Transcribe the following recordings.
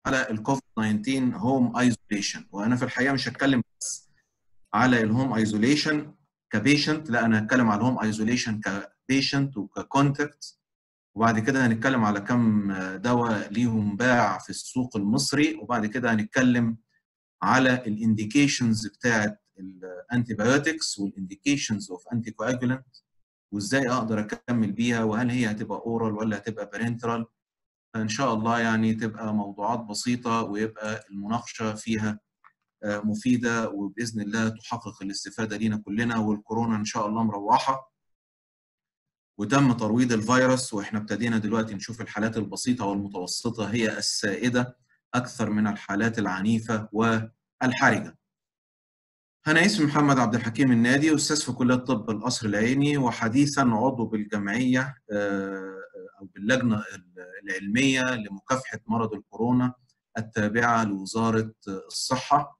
على الكوفيد 19 هوم ايزوليشن وانا في الحقيقه مش هتكلم بس على الهوم ايزوليشن كبيشنت لا انا هتكلم على الهوم ايزوليشن كبيشنت وككونتاكت وبعد كده هنتكلم على كم دواء ليهم باع في السوق المصري وبعد كده هنتكلم على الانديكيشنز بتاعت الانتي بايوتكس والانديكيشنز اوف انتي كواجولانت وازاي اقدر اكمل بيها وهل هي هتبقى اورال ولا هتبقى بارنترال ان شاء الله يعني تبقى موضوعات بسيطه ويبقى المناقشه فيها مفيده وباذن الله تحقق الاستفاده لينا كلنا والكورونا ان شاء الله مروحه وتم ترويض الفيروس واحنا ابتدينا دلوقتي نشوف الحالات البسيطه والمتوسطه هي السائده اكثر من الحالات العنيفه والحرجه. انا اسمي محمد عبد الحكيم النادي استاذ في كليه طب القصر العيني وحديثا عضو بالجمعيه او باللجنه العلميه لمكافحه مرض الكورونا التابعه لوزاره الصحه.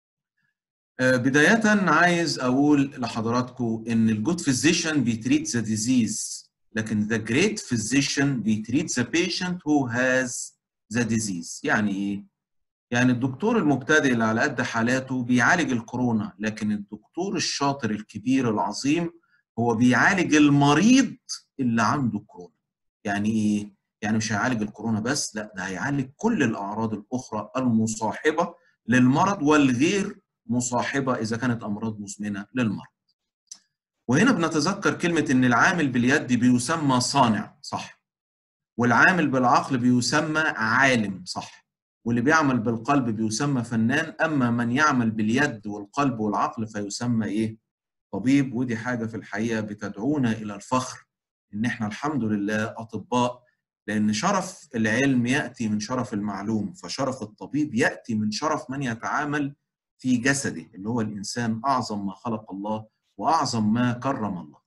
بدايه عايز اقول لحضراتكم ان الجود فيزيشن بيتريت ذا ديزيز لكن ذا جريت فيزيشن بيتريت ذا بيشنت هو هاز ذا ديزيز يعني ايه؟ يعني الدكتور المبتدئ اللي على قد حالاته بيعالج الكورونا لكن الدكتور الشاطر الكبير العظيم هو بيعالج المريض اللي عنده كورونا يعني ايه؟ يعني مش هيعالج الكورونا بس لا ده هيعالج كل الاعراض الاخرى المصاحبه للمرض والغير مصاحبه اذا كانت امراض مزمنه للمرض. وهنا بنتذكر كلمه ان العامل باليد بيسمى صانع صح. والعامل بالعقل بيسمى عالم صح. واللي بيعمل بالقلب بيسمى فنان اما من يعمل باليد والقلب والعقل فيسمى ايه؟ طبيب ودي حاجه في الحقيقه بتدعونا الى الفخر ان احنا الحمد لله اطباء لان شرف العلم ياتي من شرف المعلوم فشرف الطبيب ياتي من شرف من يتعامل في جسده اللي هو الانسان اعظم ما خلق الله واعظم ما كرم الله.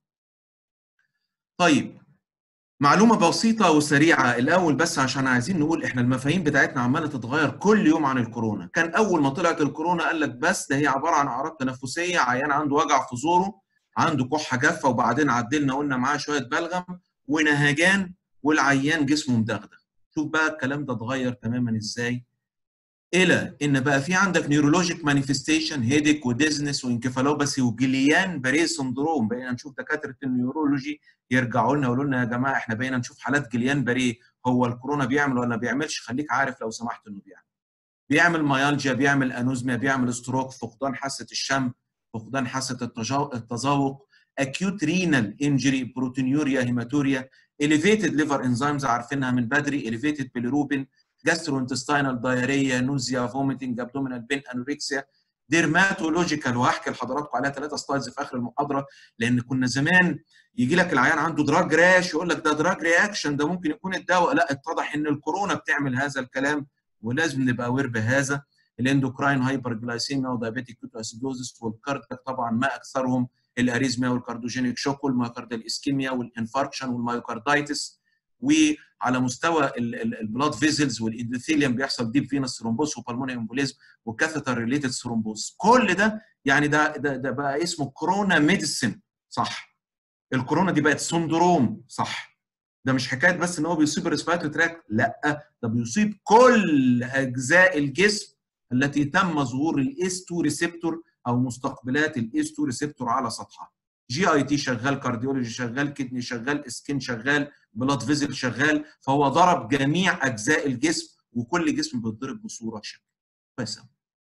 طيب معلومه بسيطه وسريعه الاول بس عشان عايزين نقول احنا المفاهيم بتاعتنا عماله تتغير كل يوم عن الكورونا، كان اول ما طلعت الكورونا قال لك بس ده هي عباره عن اعراض تنفسيه عيان عنده وجع في زوره عنده كحه جافه وبعدين عدلنا قلنا معاه شويه بلغم ونهجان والعيان جسمه مدغدغ. شوف بقى الكلام ده اتغير تماما ازاي؟ الى ان بقى في عندك نيورولوجيك مانيفستيشن هيديك وديزنس وانكفالوباسي وجليان باريه سندروم بقينا نشوف دكاتره النيورولوجي يرجعوا لنا يقولوا لنا يا جماعه احنا بقينا نشوف حالات جليان باريه هو الكورونا بيعمل ولا ما بيعملش خليك عارف لو سمحت انه بيعمل بيعمل مايالجيا بيعمل انوزميا بيعمل ستروك فقدان حاسه الشم فقدان حاسه التذوق اكيوت رينال انجري بروتينيوريا هيماتوريا اليفيتد ليفر انزيمز عارفينها من بدري اليفيتد بيليروبين جاسترو انتستينال دايريا نوزيا فوميتنج ابدومينال بين انوركسيا ديرماتولوجيكال وهحكي لحضراتكم عليها ثلاثه سلايدز في اخر المحاضره لان كنا زمان يجي لك العيان عنده دراج راش يقول لك ده دراج رياكشن ده ممكن يكون الدواء لا اتضح ان الكورونا بتعمل هذا الكلام ولازم نبقى اوير بهذا الاندوكراين هايبر جلايسيميا ودايابيتيك كيتواسيدوزس والكاردياك طبعا ما اكثرهم الاريزميا والكاردوجينيك شوك والمايوكاردال اسكيميا والانفاركشن والمايوكاردايتس وعلى مستوى البلاد فيزلز والاندوثيليوم بيحصل ديب فينس ثرومبوس وبالموني امبوليزم وكاثيتر ريليتد ثرومبوس كل ده يعني ده ده, ده بقى اسمه كورونا ميديسن صح الكورونا دي بقت سندروم صح ده مش حكايه بس ان هو بيصيب الريسبيراتوري تراك لا ده بيصيب كل اجزاء الجسم التي تم ظهور الاس 2 ريسبتور او مستقبلات الاس 2 ريسبتور على سطحها جي اي تي شغال كارديولوجي شغال كدني شغال سكين شغال بلاد فيزل شغال فهو ضرب جميع اجزاء الجسم وكل جسم بيتضرب بصوره شكل كويس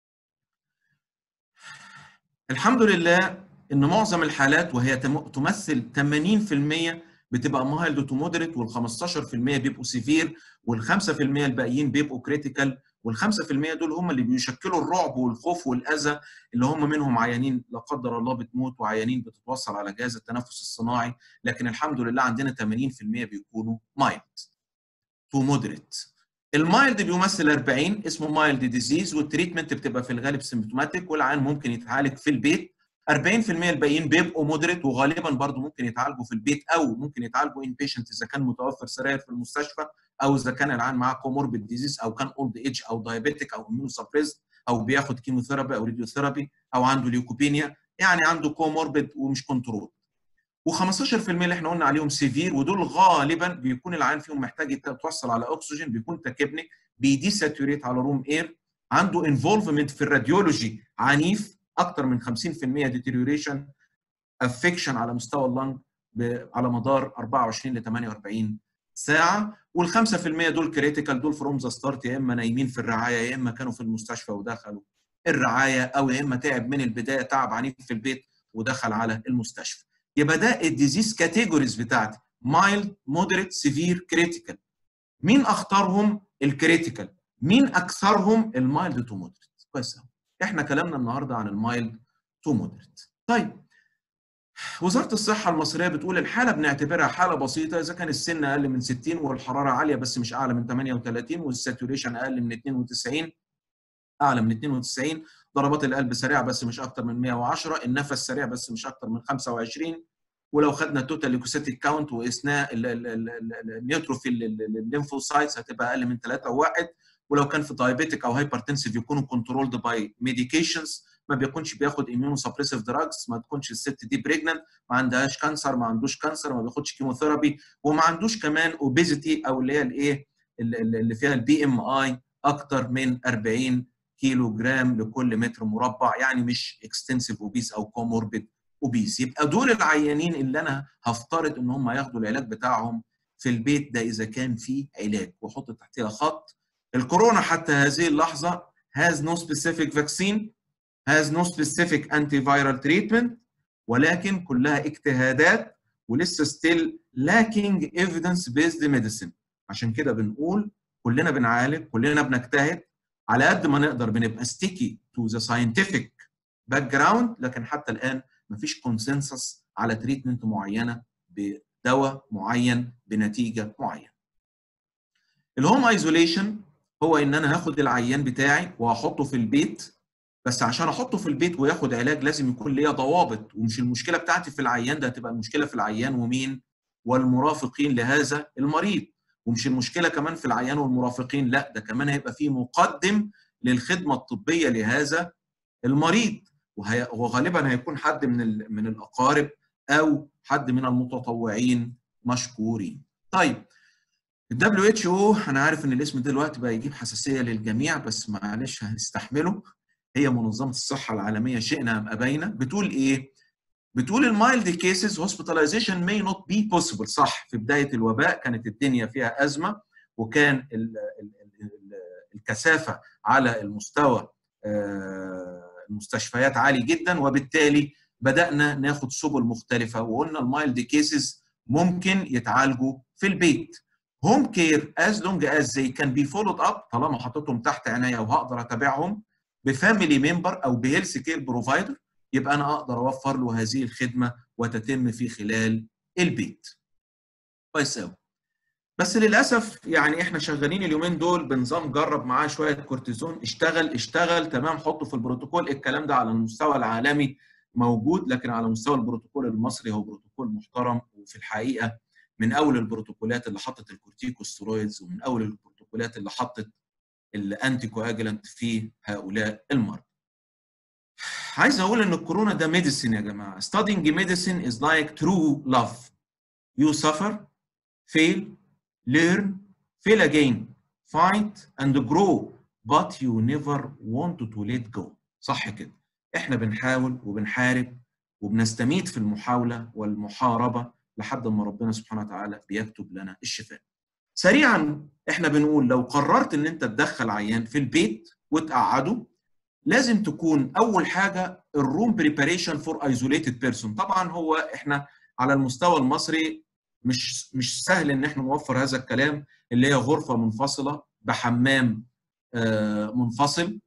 الحمد لله ان معظم الحالات وهي تمثل 80% بتبقى مايلد تو مودريت وال15% بيبقوا سيفير وال5% الباقيين بيبقوا كريتيكال وال5% دول هم اللي بيشكلوا الرعب والخوف والاذى اللي هم منهم عيانين لا قدر الله بتموت وعيانين بتتوصل على جهاز التنفس الصناعي لكن الحمد لله عندنا 80% بيكونوا مايلد تو مودريت المايلد بيمثل 40 اسمه مايلد ديزيز والتريتمنت بتبقى في الغالب سيمبتوماتيك والعيان ممكن يتعالج في البيت 40% الباقيين بيبقوا مودريت وغالبا برضو ممكن يتعالجوا في البيت او ممكن يتعالجوا ان بيشنت اذا كان متوفر سراير في المستشفى او اذا كان العيان معاه كوموربيد ديزيز او كان اولد ايج او دايابيتيك او اميونو سبريس او بياخد كيموثيرابي او راديوثيرابي او عنده ليوكوبينيا يعني عنده كوموربيد ومش كنترول و15% اللي احنا قلنا عليهم سيفير ودول غالبا بيكون العيان فيهم محتاج يتوصل على اكسجين بيكون تكبنك بيديساتوريت على روم اير عنده انفولفمنت في الراديولوجي عنيف اكتر من 50% ديتيريوريشن افكشن على مستوى اللنج على مدار 24 ل 48 ساعه وال 5% دول كريتيكال دول فروم ذا ستارت يا اما نايمين في الرعايه يا اما كانوا في المستشفى ودخلوا الرعايه او يا اما تعب من البدايه تعب عنيف في البيت ودخل على المستشفى يبقى ده الديزيز كاتيجوريز بتاعتي مايلد مودريت سيفير كريتيكال مين اخطرهم الكريتيكال مين اكثرهم المايلد تو مودريت كويس قوي احنا كلامنا النهارده عن المايلد تو مودريت طيب وزاره الصحه المصريه بتقول الحاله بنعتبرها حاله بسيطه اذا كان السن اقل من 60 والحراره عاليه بس مش اعلى من 38 والساتوريشن اقل من 92 اعلى من 92 ضربات القلب سريعه بس مش اكتر من 110 النفس سريع بس مش اكتر من 25 ولو خدنا توتال ليكوسيتيك كاونت وقسناه النيوتروفيل الليمفوسايتس هتبقى اقل من 3 و1 ولو كان في دايابيتيك او هايبرتنسيف يكونوا كنترولد باي ميديكيشنز ما بيكونش بياخد اميونو سبريسيف دراجز ما تكونش الست دي بريجننت ما عندهاش كانسر ما عندوش كانسر ما بياخدش كيموثيرابي وما عندوش كمان اوبيزيتي او اللي هي الايه اللي فيها البي ام اي اكتر من 40 كيلو جرام لكل متر مربع يعني مش اكستنسيف اوبيس او كوموربيد اوبيس يبقى دول العيانين اللي انا هفترض ان هم ياخدوا العلاج بتاعهم في البيت ده اذا كان في علاج واحط تحتها خط الكورونا حتى هذه اللحظه has no specific vaccine has no specific antiviral treatment ولكن كلها اجتهادات ولسه still lacking evidence based medicine عشان كده بنقول كلنا بنعالج كلنا بنجتهد على قد ما نقدر بنبقى sticky to the scientific background لكن حتى الان مفيش كونسنسس على تريتمنت معينه بدواء معين بنتيجه معينه. الهوم ايزوليشن هو ان انا هاخد العيان بتاعي وهحطه في البيت بس عشان احطه في البيت وياخد علاج لازم يكون ليا ضوابط ومش المشكله بتاعتي في العيان ده هتبقى المشكله في العيان ومين والمرافقين لهذا المريض ومش المشكله كمان في العيان والمرافقين لا ده كمان هيبقى في مقدم للخدمه الطبيه لهذا المريض وهي وغالبا هيكون حد من من الاقارب او حد من المتطوعين مشكورين. طيب الدبليو اتش او انا عارف ان الاسم دلوقتي بقى يجيب حساسيه للجميع بس معلش هنستحمله هي منظمه الصحه العالميه شئنا ام ابينا بتقول ايه؟ بتقول المايلد كيسز هوسبيتاليزيشن ماي نوت بي بوسيبل صح في بدايه الوباء كانت الدنيا فيها ازمه وكان ال ال ال الكثافه على المستوى المستشفيات عالي جدا وبالتالي بدانا ناخد سبل مختلفه وقلنا المايلد كيسز ممكن يتعالجوا في البيت هوم كير از لونج از زي كان بي فولود اب طالما حطيتهم تحت عينيا وهقدر اتابعهم بفاميلي ممبر او بهيلث كير بروفايدر يبقى انا اقدر اوفر له هذه الخدمه وتتم في خلال البيت. كويس قوي. بس للاسف يعني احنا شغالين اليومين دول بنظام جرب معاه شويه كورتيزون اشتغل اشتغل تمام حطه في البروتوكول الكلام ده على المستوى العالمي موجود لكن على مستوى البروتوكول المصري هو بروتوكول محترم وفي الحقيقه من اول البروتوكولات اللي حطت الكورتيكوستيرويدز ومن اول البروتوكولات اللي حطت الانتي كواجلانت في هؤلاء المرضى. عايز اقول ان الكورونا ده ميديسين يا جماعه. Studying medicine is like true love. You suffer, fail, learn, fail again, fight and grow, but you never want to let go. صح كده. احنا بنحاول وبنحارب وبنستميت في المحاوله والمحاربه لحد ما ربنا سبحانه وتعالى بيكتب لنا الشفاء. سريعا احنا بنقول لو قررت ان انت تدخل عيان في البيت وتقعده لازم تكون اول حاجه الروم بريباريشن فور ايزوليتد بيرسون طبعا هو احنا على المستوى المصري مش مش سهل ان احنا نوفر هذا الكلام اللي هي غرفه منفصله بحمام منفصل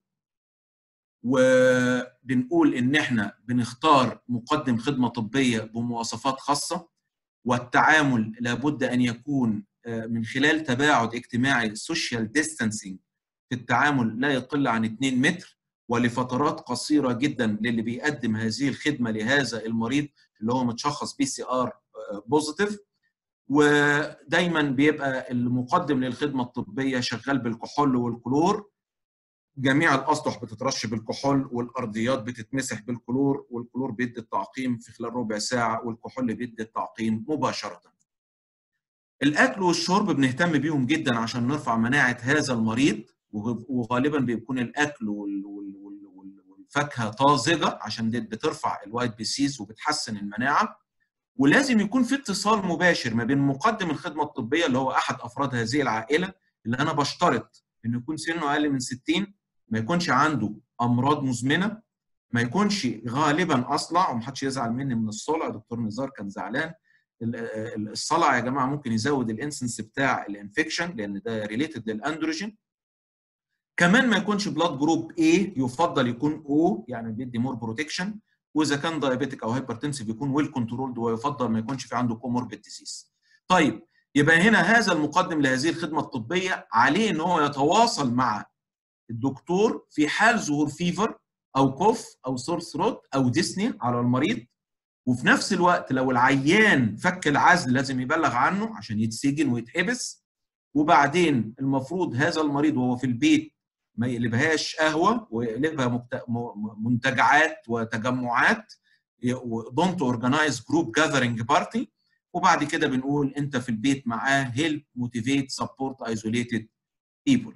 وبنقول ان احنا بنختار مقدم خدمه طبيه بمواصفات خاصه والتعامل لابد ان يكون من خلال تباعد اجتماعي سوشيال ديستانسينج في التعامل لا يقل عن 2 متر ولفترات قصيره جدا للي بيقدم هذه الخدمه لهذا المريض اللي هو متشخص بي سي ار بوزيتيف ودايما بيبقى المقدم للخدمه الطبيه شغال بالكحول والكلور جميع الاسطح بتترش بالكحول والارضيات بتتمسح بالكلور والكلور بيدي التعقيم في خلال ربع ساعه والكحول بيدي التعقيم مباشره الاكل والشرب بنهتم بيهم جدا عشان نرفع مناعه هذا المريض وغالبا بيكون الاكل والفاكهه طازجه عشان دي بترفع الوايت بيسيز وبتحسن المناعه ولازم يكون في اتصال مباشر ما بين مقدم الخدمه الطبيه اللي هو احد افراد هذه العائله اللي انا بشترط انه يكون سنه اقل من 60 ما يكونش عنده امراض مزمنه ما يكونش غالبا اصلع ومحدش يزعل مني من الصلع دكتور نزار كان زعلان الصلع يا جماعه ممكن يزود الانسنس بتاع الانفكشن لان ده ريليتد للاندروجين كمان ما يكونش بلاد جروب A يفضل يكون O يعني بيدي مور بروتكشن واذا كان دايابيتك او هايبرتنسيف يكون ويل كنترولد ويفضل ما يكونش في عنده كوموربيد ديزيز. طيب يبقى هنا هذا المقدم لهذه الخدمه الطبيه عليه ان هو يتواصل مع الدكتور في حال ظهور فيفر او كوف او سور ثروت او ديسني على المريض وفي نفس الوقت لو العيان فك العزل لازم يبلغ عنه عشان يتسجن ويتحبس وبعدين المفروض هذا المريض وهو في البيت ما يقلبهاش قهوه ويقلبها منتجعات وتجمعات دونت اورجنايز جروب جاذرنج بارتي وبعد كده بنقول انت في البيت معاه هيلب موتيفيت سبورت ايزوليتد بيبل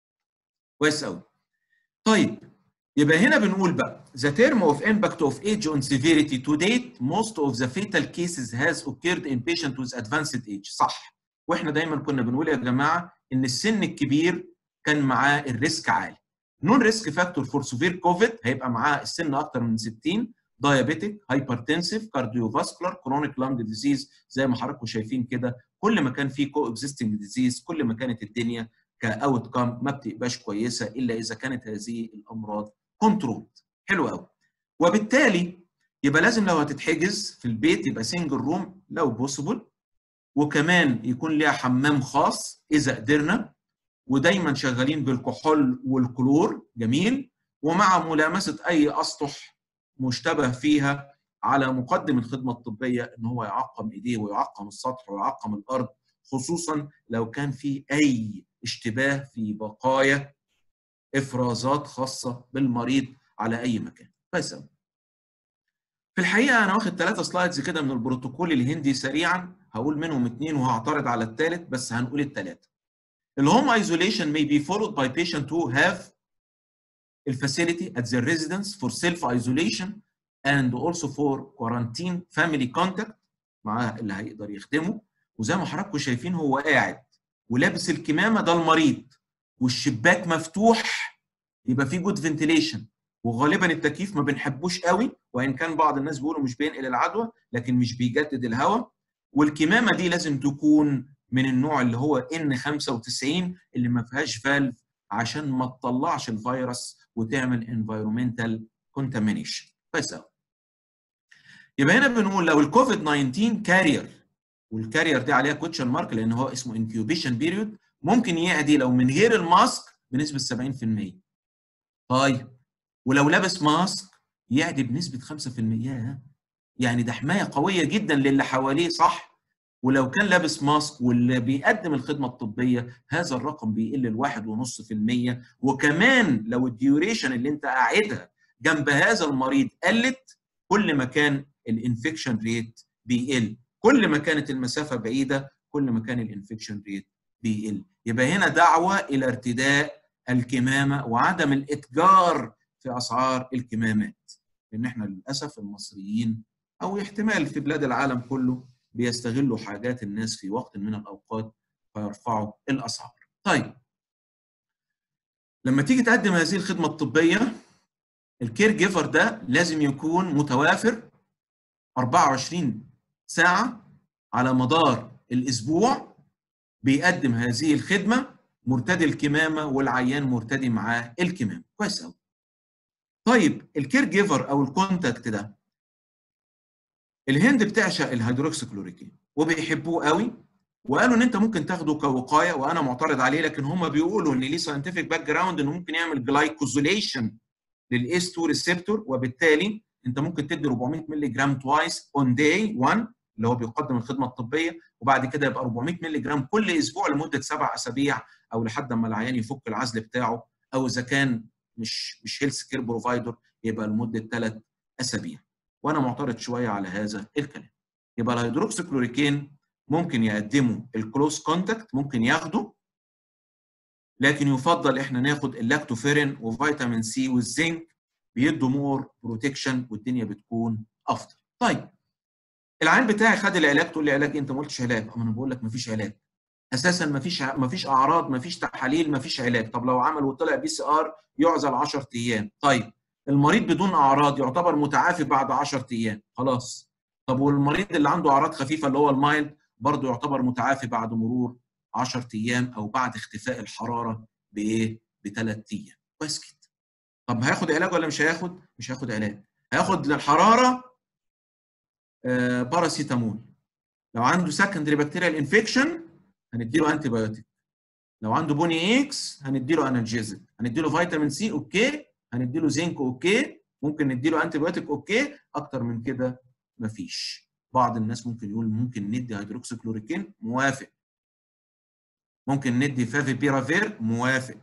كويس قوي طيب يبقى هنا بنقول بقى the term of impact of age on severity to date most of the fatal cases has occurred in patient with advanced age صح واحنا دايما كنا بنقول يا جماعه ان السن الكبير كان معاه الريسك عالي نون ريسك فاكتور فور سوفير كوفيد هيبقى معاه السن اكتر من 60 دايابيتك هايبرتنسيف كارديوفاسكولار كرونيك لانج ديزيز زي ما حضراتكم شايفين كده كل ما كان في كو اكزيستنج ديزيز كل ما كانت الدنيا كاوت كام ما بتبقاش كويسه الا اذا كانت هذه الامراض كنترول حلو قوي وبالتالي يبقى لازم لو هتتحجز في البيت يبقى سنجل روم لو بوسيبل وكمان يكون ليها حمام خاص اذا قدرنا ودايما شغالين بالكحول والكلور جميل ومع ملامسه اي اسطح مشتبه فيها على مقدم الخدمه الطبيه ان هو يعقم ايديه ويعقم السطح ويعقم الارض خصوصا لو كان في اي اشتباه في بقايا افرازات خاصه بالمريض على اي مكان كويس في الحقيقه انا واخد ثلاثه سلايدز كده من البروتوكول الهندي سريعا هقول منهم اثنين وهعترض على الثالث بس هنقول الثلاثه الهوم ايزوليشن may be followed by patient who have الفاسيلتي at their residence for self isolation and also for quarantine family contact مع اللي هيقدر يخدمه وزي ما حضراتكم شايفين هو قاعد ولابس الكمامه ده المريض والشباك مفتوح يبقى في جود فنتيليشن وغالبا التكييف ما بنحبوش قوي وان كان بعض الناس بيقولوا مش بينقل العدوى لكن مش بيجدد الهواء والكمامه دي لازم تكون من النوع اللي هو ان 95 اللي ما فيهاش فالف عشان ما تطلعش الفيروس وتعمل انفايرمنتال كونتامينيشن كويس قوي يبقى هنا بنقول لو الكوفيد 19 كارير والكارير دي عليها كوتشن مارك لان هو اسمه انكيوبيشن بيريود ممكن يعدي لو من غير الماسك بنسبه 70% طيب ولو لابس ماسك يعدي بنسبه 5% ياه يعني ده حمايه قويه جدا للي حواليه صح ولو كان لابس ماسك واللي بيقدم الخدمه الطبيه هذا الرقم بيقل لواحد ونص في المية وكمان لو الديوريشن اللي انت قاعدها جنب هذا المريض قلت كل ما كان الانفكشن ريت بيقل كل ما كانت المسافه بعيده كل ما كان الانفكشن ريت بيقل يبقى هنا دعوه الى ارتداء الكمامه وعدم الاتجار في اسعار الكمامات لان احنا للاسف المصريين او احتمال في بلاد العالم كله بيستغلوا حاجات الناس في وقت من الاوقات فيرفعوا الاسعار. طيب لما تيجي تقدم هذه الخدمه الطبيه الكير جيفر ده لازم يكون متوافر 24 ساعه على مدار الاسبوع بيقدم هذه الخدمه مرتدي الكمامه والعيان مرتدي معاه الكمامه كويس قوي طيب الكير جيفر او الكونتاكت ده الهند بتعشق الهيدروكسيكلوريكين وبيحبوه قوي وقالوا ان انت ممكن تاخده كوقايه وانا معترض عليه لكن هم بيقولوا ان ليه ساينتفك باك جراوند انه ممكن يعمل جلايكوزوليشن للاس 2 ريسبتور وبالتالي انت ممكن تدي 400 مللي جرام توايس اون داي 1 اللي هو بيقدم الخدمه الطبيه وبعد كده يبقى 400 مللي جرام كل اسبوع لمده سبع اسابيع او لحد ما العيان يفك العزل بتاعه او اذا كان مش مش هيلث كير بروفايدر يبقى لمده ثلاث اسابيع وانا معترض شويه على هذا الكلام يبقى الهيدروكسيكلوريكين ممكن يقدموا الكلوز كونتاكت ممكن ياخدوا لكن يفضل احنا ناخد اللاكتوفيرين وفيتامين سي والزنك بيدوا مور بروتكشن والدنيا بتكون افضل. طيب العيان بتاعي خد العلاج تقول لي علاج انت ما قلتش علاج اما انا بقول لك ما فيش علاج اساسا ما فيش ما فيش اعراض ما فيش تحاليل ما فيش علاج طب لو عمل وطلع بي سي ار يعزل 10 ايام طيب المريض بدون اعراض يعتبر متعافي بعد 10 ايام خلاص طب والمريض اللي عنده اعراض خفيفه اللي هو المايلد برضه يعتبر متعافي بعد مرور 10 ايام او بعد اختفاء الحراره بايه؟ بثلاث ايام كويس كده طب هياخد علاج ولا مش هياخد؟ مش هياخد علاج هياخد للحراره آه باراسيتامول لو عنده سكندري بكتيريال انفكشن هنديله انتي بايوتيك لو عنده بوني اكس هنديله انالجيزك هنديله فيتامين سي اوكي هنديله زنك اوكي ممكن نديله انتي بايوتيك اوكي اكتر من كده مفيش بعض الناس ممكن يقول ممكن ندي هيدروكسيكلوريكين موافق ممكن ندي فافي بيرافير موافق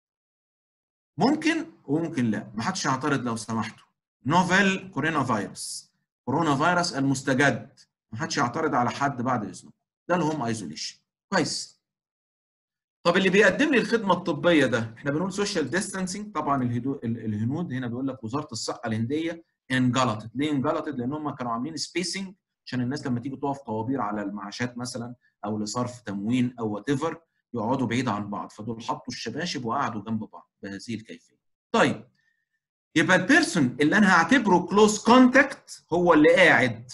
ممكن وممكن لا ما حدش يعترض لو سمحتوا نوفيل كورونا فيروس كورونا فيروس المستجد ما حدش يعترض على حد بعد اذنكم ده الهوم ايزوليشن كويس طب اللي بيقدم لي الخدمه الطبيه ده احنا بنقول سوشيال ديستانسينج طبعا الهدو... الهنود هنا بيقول لك وزاره الصحه الهنديه انجلطت ليه انجلطت لان هم كانوا عاملين سبيسنج عشان الناس لما تيجي تقف طوابير على المعاشات مثلا او لصرف تموين او وات ايفر يقعدوا بعيد عن بعض فدول حطوا الشباشب وقعدوا جنب بعض بهذه الكيفيه طيب يبقى البيرسون اللي انا هعتبره كلوز كونتاكت هو اللي قاعد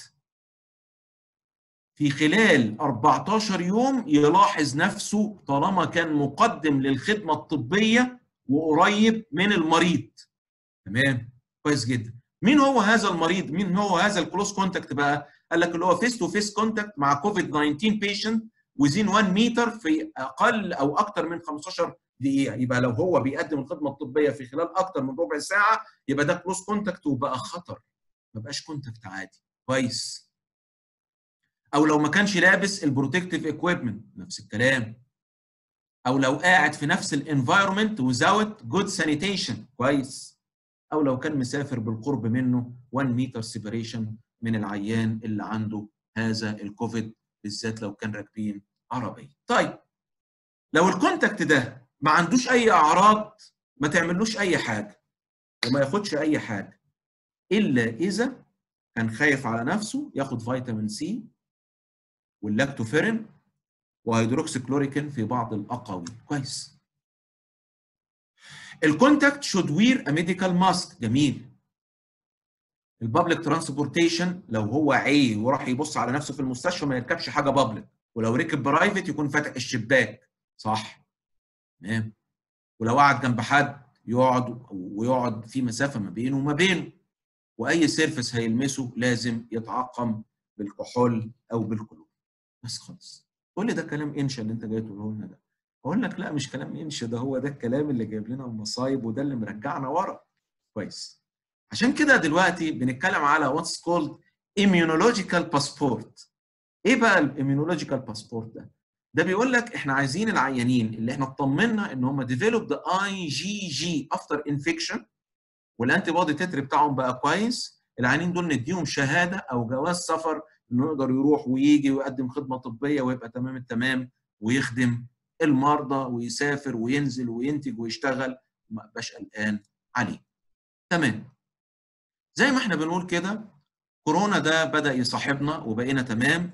في خلال 14 يوم يلاحظ نفسه طالما كان مقدم للخدمه الطبيه وقريب من المريض تمام كويس جدا مين هو هذا المريض مين هو هذا الكلوز كونتاكت بقى قال لك اللي هو فيس تو فيس كونتاكت مع كوفيد 19 بيشنت وزين 1 متر في اقل او اكثر من 15 دقيقه يبقى لو هو بيقدم الخدمه الطبيه في خلال اكثر من ربع ساعه يبقى ده كلوز كونتاكت وبقى خطر ما بقاش كونتاكت عادي كويس او لو ما كانش لابس البروتكتيف اكويبمنت نفس الكلام او لو قاعد في نفس الانفايرمنت وزاوت جود سانيتيشن كويس او لو كان مسافر بالقرب منه 1 متر سيبريشن من العيان اللي عنده هذا الكوفيد بالذات لو كان راكبين عربيه طيب لو الكونتاكت ده ما عندوش اي اعراض ما تعملوش اي حاجه وما ياخدش اي حاجه الا اذا كان خايف على نفسه ياخد فيتامين سي واللاكتوفيرين وهيدروكسيكلوريكين في بعض الاقاويل كويس الكونتاكت شود وير ا ميديكال ماسك جميل البابليك ترانسبورتيشن لو هو عي وراح يبص على نفسه في المستشفى ما يركبش حاجه بابليك ولو ركب برايفت يكون فاتح الشباك صح تمام ولو قعد جنب حد يقعد ويقعد في مسافه ما بينه وما بينه واي سيرفس هيلمسه لازم يتعقم بالكحول او بالكلور بس خالص قول لي ده كلام انشا اللي انت جاي تقوله لنا ده اقول لك لا مش كلام انشا ده هو ده الكلام اللي جايب لنا المصايب وده اللي مرجعنا ورا كويس عشان كده دلوقتي بنتكلم على واتس كولد immunological باسبورت ايه بقى الاميونولوجيكال باسبورت ده ده بيقول لك احنا عايزين العيانين اللي احنا اطمنا ان هم ديفلوبد اي جي جي افتر انفكشن والانتي بودي تتر بتاعهم بقى كويس العيانين دول نديهم شهاده او جواز سفر انه يقدر يروح ويجي ويقدم خدمه طبيه ويبقى تمام التمام ويخدم المرضى ويسافر وينزل وينتج ويشتغل وما ابقاش قلقان عليه. تمام. زي ما احنا بنقول كده كورونا ده بدا يصاحبنا وبقينا تمام.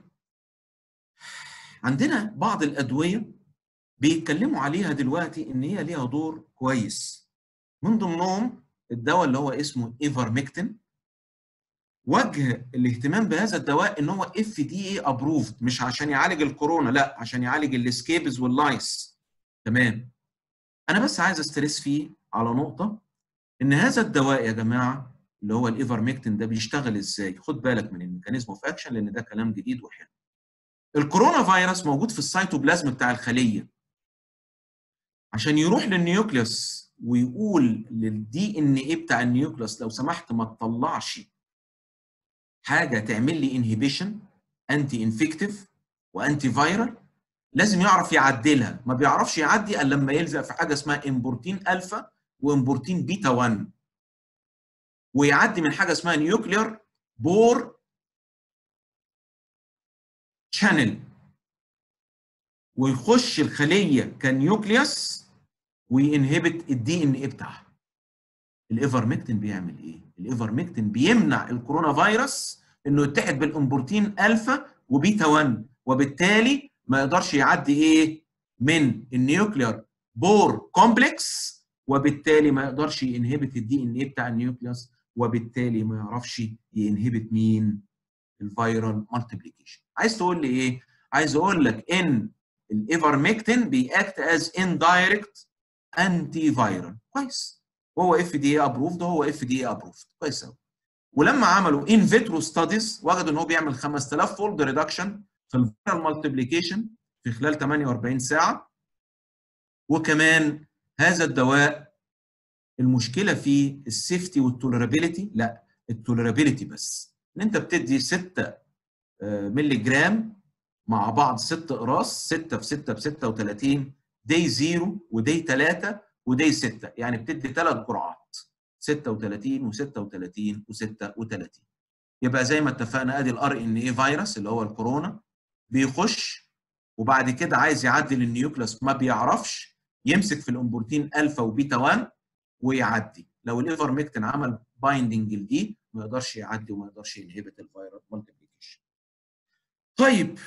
عندنا بعض الادويه بيتكلموا عليها دلوقتي ان هي ليها دور كويس. من ضمنهم الدواء اللي هو اسمه ايفرميكتين وجه الاهتمام بهذا الدواء ان هو اف دي اي ابروفد مش عشان يعالج الكورونا لا عشان يعالج السكيبز واللايس تمام انا بس عايز استرس فيه على نقطه ان هذا الدواء يا جماعه اللي هو الايفرميكتين ده بيشتغل ازاي خد بالك من الميكانيزم اوف اكشن لان ده كلام جديد وحلو الكورونا فيروس موجود في السيتوبلازم بتاع الخليه عشان يروح للنيوكليوس ويقول للدي ان ايه بتاع النيوكليوس لو سمحت ما تطلعش حاجه تعمل لي انهبيشن انتي انفكتيف وانتي فايرال لازم يعرف يعدلها ما بيعرفش يعدي الا لما يلزق في حاجه اسمها امبورتين الفا وامبورتين بيتا 1 ويعدي من حاجه اسمها نيوكلير بور شانل ويخش الخليه كنيوكليوس وينهبت الدي ان ايه بتاعها الايفرمكتين بيعمل ايه الايفرمكتين بيمنع الكورونا فيروس انه يتحد بالامبورتين الفا وبيتا 1 وبالتالي ما يقدرش يعدي ايه من النيوكلير بور كومبلكس وبالتالي ما يقدرش ينهبت الدي ان ايه بتاع النيوكليوس وبالتالي ما يعرفش ينهبت مين الفيرال مالتيبليكيشن عايز تقول لي ايه عايز اقول لك ان الايفرمكتين بيأكت از اندايركت انتي فايرال كويس وهو اف دي اي ابروفد وهو اف دي اي ابروفد كويس قوي ولما عملوا ان فيترو ستاديز وجدوا ان هو بيعمل 5000 فولد ريدكشن في الفيرال مالتيبليكيشن في خلال 48 ساعه وكمان هذا الدواء المشكله فيه السيفتي والتوليرابيلتي لا التوليرابيلتي بس ان انت بتدي 6 مللي جرام مع بعض 6 اقراص 6 في 6 ب 36 دي 0 ودي 3 ودي 6 يعني بتدي ثلاث جرعات 36 و36 و36 يبقى زي ما اتفقنا ادي الار ان اي فيروس اللي هو الكورونا بيخش وبعد كده عايز يعدي للنيوكليوس ما بيعرفش يمسك في الامبورتين الفا وبيتا 1 ويعدي لو الايفرمكتين عمل بايندنج لدي ما يقدرش يعدي وما يقدرش ينهبت الفيروس مالتيبليكيشن طيب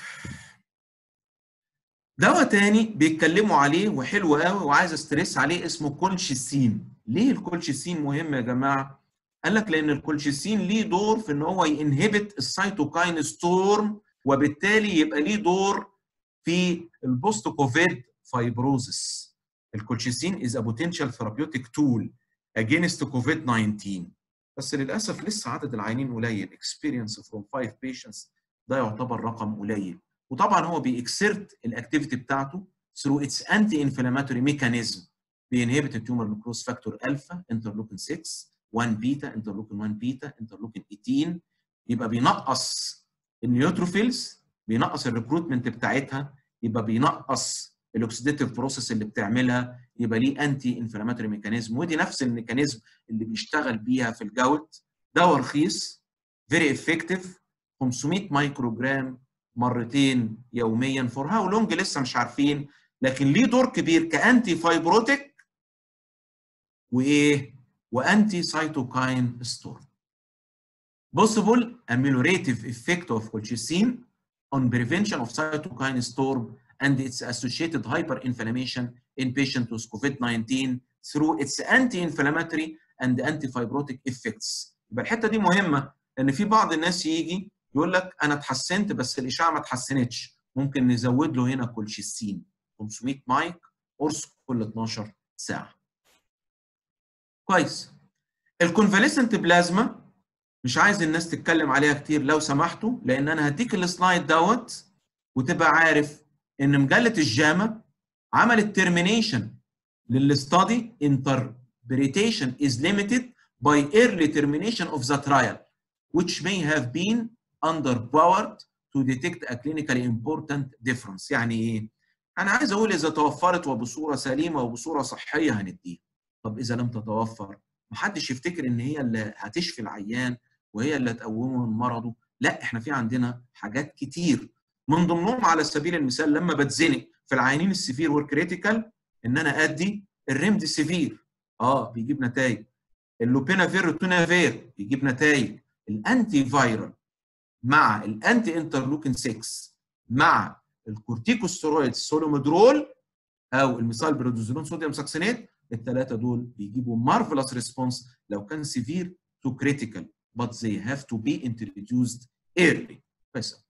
دواء تاني بيتكلموا عليه وحلو قوي وعايز استريس عليه اسمه كولشيسين ليه الكولشيسين مهم يا جماعه قال لك لان الكولشيسين ليه دور في ان هو ينهبت السيتوكاين ستورم وبالتالي يبقى ليه دور في البوست كوفيد فايبروزس الكولشيسين از ا بوتنشال ثيرابيوتيك تول اجينست كوفيد 19 بس للاسف لسه عدد العيانين قليل اكسبيرينس فروم 5 بيشنتس ده يعتبر رقم قليل وطبعا هو بيكسرت الاكتيفيتي بتاعته through its anti-inflammatory mechanism بينهبت التيومر نكروز فاكتور الفا انترلوكين 6 1 بيتا انترلوكين 1 بيتا انترلوكين 18 يبقى بينقص النيوتروفيلز بينقص الريكروتمنت بتاعتها يبقى بينقص الاكسيديتيف بروسيس اللي بتعملها يبقى ليه انتي انفلاماتوري ميكانيزم ودي نفس الميكانيزم اللي بيشتغل بيها في الجوت دواء رخيص فيري افكتيف 500 مايكرو جرام مرتين يوميا فور هاو لونج لسه مش عارفين لكن ليه دور كبير كانتي فايبروتيك وايه وانتي سايتوكاين ستورم possible ameliorative effect of colchicine on prevention of cytokine storm and its associated hyperinflammation in patients with COVID-19 through its anti-inflammatory and anti-fibrotic effects. يبقى الحته دي مهمه لان في بعض الناس يجي يقول لك انا اتحسنت بس الاشعه ما اتحسنتش ممكن نزود له هنا كولشيسين 500 مايك قرص كل 12 ساعه. كويس. الكونفاليسنت بلازما مش عايز الناس تتكلم عليها كتير لو سمحتوا لان انا هديك السلايد دوت وتبقى عارف ان مجله الجاما عملت ترمينيشن للاستادي interpretation is limited by early termination of the trial which may have been underpowered to detect a clinically important difference يعني ايه انا عايز اقول اذا توفرت وبصوره سليمه وبصوره صحيه هنديها طب اذا لم تتوفر محدش يفتكر ان هي اللي هتشفي العيان وهي اللي هتقومه من مرضه لا احنا في عندنا حاجات كتير من ضمنهم على سبيل المثال لما بتزنق في العيانين السيفير والكريتيكال ان انا ادي الريمدي سيفير اه بيجيب نتائج اللوبينافير التونافير بيجيب نتائج الانتي فايرال مع الانتي انترلوكين 6 مع الكورتيكوستيرويد سولوميدرول او الميثايل بريدوزولون صوديوم ساكسينات الثلاثه دول بيجيبوا مارفلس ريسبونس لو كان سيفير تو كريتيكال but they have to be introduced early بس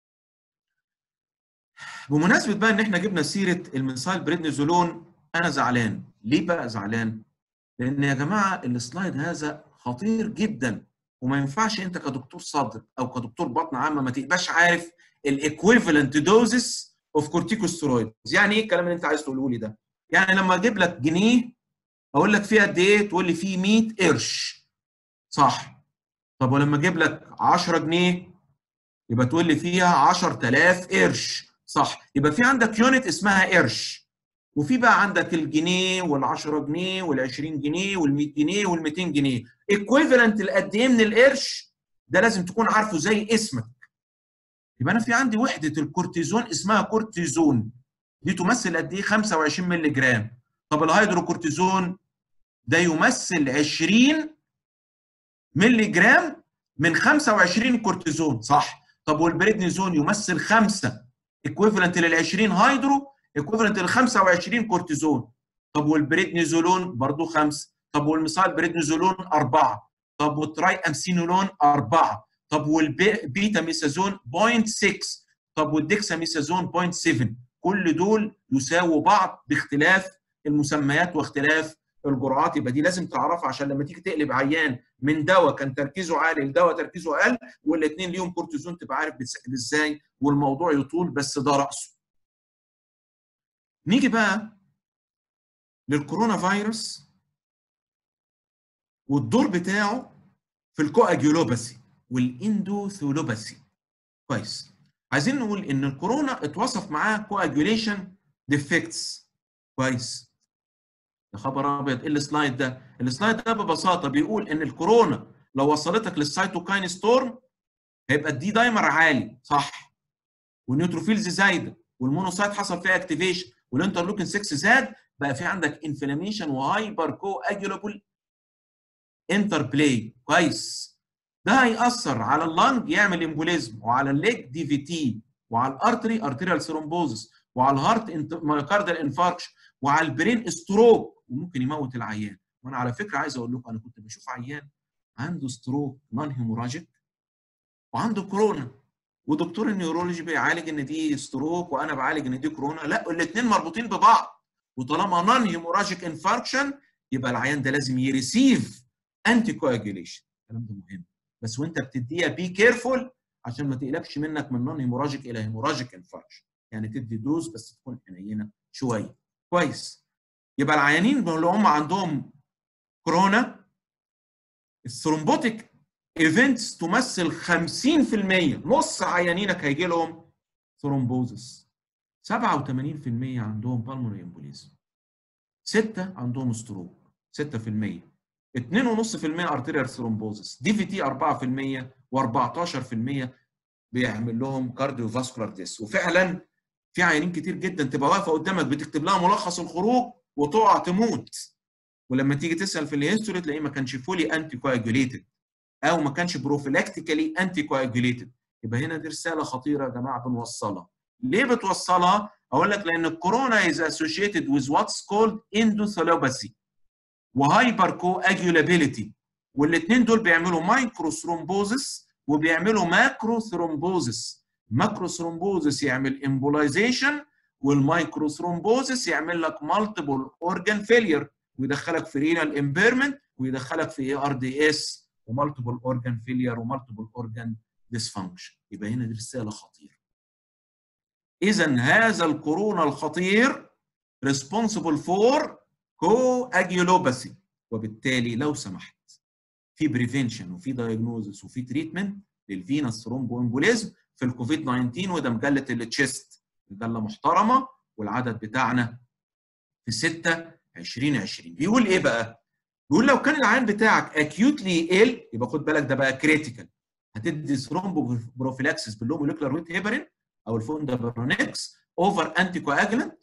بمناسبه بقى ان احنا جبنا سيره المنسايل بريدنيزولون انا زعلان ليه بقى زعلان لان يا جماعه السلايد هذا خطير جدا وما ينفعش انت كدكتور صدر او كدكتور بطن عامه ما تبقاش عارف الايكويفالنت دوزز اوف كورتيكوستيرويدز يعني ايه الكلام اللي انت عايز تقوله لي ده يعني لما اجيب لك جنيه اقول لك فيه قد ايه تقول لي فيه 100 قرش صح طب ولما اجيب لك 10 جنيه يبقى تقول لي فيها 10000 قرش صح يبقى في عندك يونت اسمها قرش وفي بقى عندك الجنيه وال10 جنيه وال20 جنيه وال100 جنيه وال200 جنيه ايكويفالنت لقد ايه من القرش ده لازم تكون عارفه زي اسمك يبقى انا في عندي وحده الكورتيزون اسمها كورتيزون دي تمثل قد ايه 25 مللي جرام طب الهيدروكورتيزون ده يمثل 20 مللي جرام من 25 كورتيزون صح طب والبريدنيزون يمثل 5 ايكويفالنت لل 20 هيدرو ايكويفالنت لل 25 كورتيزون طب والبريدنيزولون برضه 5 طب والميثايل بريدنيزولون 4 طب والتراي امسينولون 4 طب والبيتا ميثازون 0.6 طب والديكسا ميثازون 0.7 كل دول يساووا بعض باختلاف المسميات واختلاف الجرعات يبقى دي لازم تعرفها عشان لما تيجي تقلب عيان من دواء كان تركيزه عالي لدواء تركيزه اقل والاثنين ليهم كورتيزون تبقى عارف بتسال ازاي والموضوع يطول بس ده راسه. نيجي بقى للكورونا فيروس والدور بتاعه في الكواجيولوباسي والاندوثولوباسي. كويس. عايزين نقول ان الكورونا اتوصف معاه كواجيوليشن ديفكتس. كويس. يا خبر ابيض ايه السلايد ده؟ السلايد ده ببساطه بيقول ان الكورونا لو وصلتك للسيتوكاين ستورم هيبقى الدي دايمر عالي صح والنيوتروفيلز زايده والمونوسايت حصل فيها اكتيفيشن والانترلوكين 6 زاد بقى في عندك انفلاميشن وهايبر كو اجولابل انتربلاي كويس ده هيأثر على اللنج يعمل امبوليزم وعلى الليج دي في تي وعلى الارتري ارتيريال ثرومبوزس وعلى الهارت مايوكاردال انفاركشن وعلى البرين ستروك وممكن يموت العيان وانا على فكره عايز اقول لكم انا كنت بشوف عيان عنده ستروك نون هيموراجيك وعنده كورونا ودكتور النيورولوجي بيعالج ان دي ستروك وانا بعالج ان دي كورونا لا الاثنين مربوطين ببعض وطالما نون هيموراجيك انفاركشن يبقى العيان ده لازم يريسيف انتي كواجيوليشن الكلام ده مهم بس وانت بتديها بي كيرفول عشان ما تقلبش منك من نون هيموراجيك الى هيموراجيك انفاركشن يعني تدي دوز بس تكون حنينه شويه كويس يبقى العيانين اللي هم عندهم كورونا الثرومبوتيك ايفنتس تمثل 50% نص عيانينك هيجي لهم ثرومبوزس 87% عندهم بالمونري امبوليزم 6 عندهم ستروك 6% 2.5% ارتيريال ثرومبوزس دي في تي 4% و14% بيعمل لهم كارديو فاسكولار ديس وفعلا في عيانين كتير جدا تبقى واقفه قدامك بتكتب لها ملخص الخروج وتقع تموت ولما تيجي تسال في الهيستوري تلاقيه ما كانش فولي انتي كواجوليتد او ما كانش بروفيلاكتيكالي انتي كواجوليتد يبقى هنا دي رساله خطيره يا جماعه بنوصلها ليه بتوصلها اقول لك لان الكورونا از اسوشيتد with what's called endotheliopathy وهايبر كواجولابيلتي والاثنين دول بيعملوا مايكرو ثرومبوزس وبيعملوا ماكرو ثرومبوزس ماكرو ثرومبوزس يعمل امبولايزيشن والمايكرو ثرومبوزس يعمل لك مالتيبل اورجان فيلير ويدخلك في رينال امبيرمنت ويدخلك في اي ار دي اس ومالتيبل اورجان فيلير ومالتيبل اورجان ديسفانكشن يبقى هنا دي رساله خطيره اذا هذا الكورونا الخطير responsible for coagulopathy وبالتالي لو سمحت في بريفنشن وفي دايجنوزس وفي تريتمنت للفينس ثرومبو امبوليزم في الكوفيد 19 وده مجله التشيست مجله محترمه والعدد بتاعنا في 6 2020 بيقول ايه بقى؟ بيقول لو كان العيان بتاعك اكيوتلي ال يبقى خد بالك ده بقى كريتيكال هتدي ثرومبو بروفيلاكسس باللو موليكولار ويت هيبرين او الفوندابرونكس اوفر انتي كواجلنت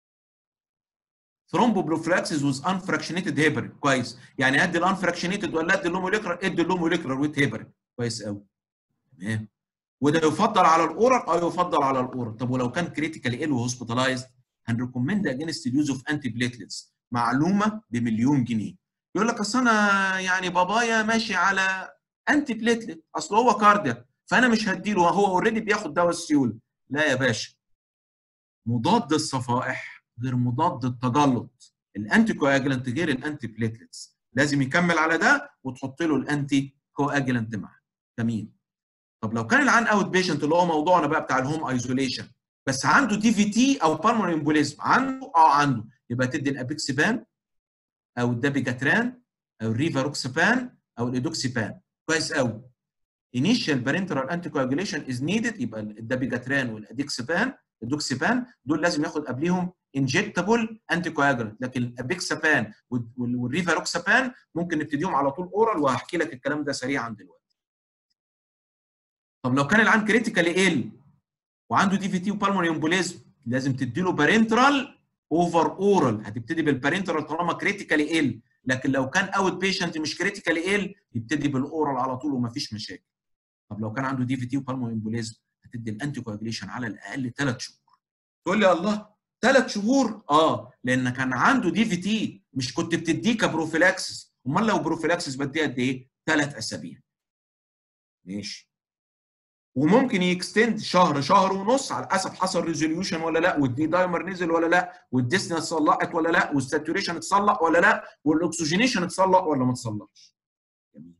ثرومبو بروفيلاكسس ويز انفراكشنيتد هيبرين كويس يعني ادي الانفراكشنيتد ولا ادي اللو موليكولار ادي اللو موليكولار ويت هيبرين كويس قوي تمام وده يفضل على الاورال او يفضل على الاورال طب ولو كان كريتيكال ال وهوسبيتالايزد هنريكومند اجينست اليوز اوف انتي بليتلتس معلومه بمليون جنيه يقول لك اصل انا يعني بابايا ماشي على انتي بليتلت اصل هو كاردياك فانا مش هديله هو اوريدي بياخد دواء السيول لا يا باشا مضاد الصفائح غير مضاد التجلط الانتي كواجلنت غير الانتي بليتلتس لازم يكمل على ده وتحط له الانتي كواجلنت معاه جميل طب لو كان العيان اوت بيشنت اللي هو موضوعنا بقى بتاع الهوم ايزوليشن بس عنده دي في تي او بالمونري امبوليزم عنده اه عنده يبقى تدي الابيكسبان او الدابيجاتران او الريفاروكسبان او الايدوكسيبان كويس قوي initial parenteral anticoagulation is needed يبقى الدابيجاتران والاديكسبان الدوكسيبان دول لازم ياخد قبليهم انجكتابل انتي كواجولانت لكن الابيكسابان والريفاروكسابان ممكن نبتديهم على طول اورال وهحكي لك الكلام ده سريعا دلوقتي. طب لو كان العام كريتيكالي ال وعنده دي في تي وبالمونري امبوليزم لازم تدي له بارنترال اوفر اورال هتبتدي بالبارنترال طالما كريتيكالي ال لكن لو كان اوت بيشنت مش كريتيكالي ال يبتدي بالاورال على طول ومفيش مشاكل طب لو كان عنده دي في تي وبالمو امبوليزم هتدي الانتي كواجليشن على الاقل ثلاث شهور تقول لي الله ثلاث شهور اه لان كان عنده دي في تي مش كنت بتديه كبروفيلاكسس امال لو بروفيلاكسس بديه قد ايه؟ ثلاث اسابيع ماشي وممكن يكستند شهر شهر ونص على حسب حصل ريزوليوشن ولا لا والدي دايمر نزل ولا لا والديسني اتصلقت ولا لا والساتوريشن اتصلق ولا لا والاكسجينيشن اتصلق ولا ما اتصلقش جميل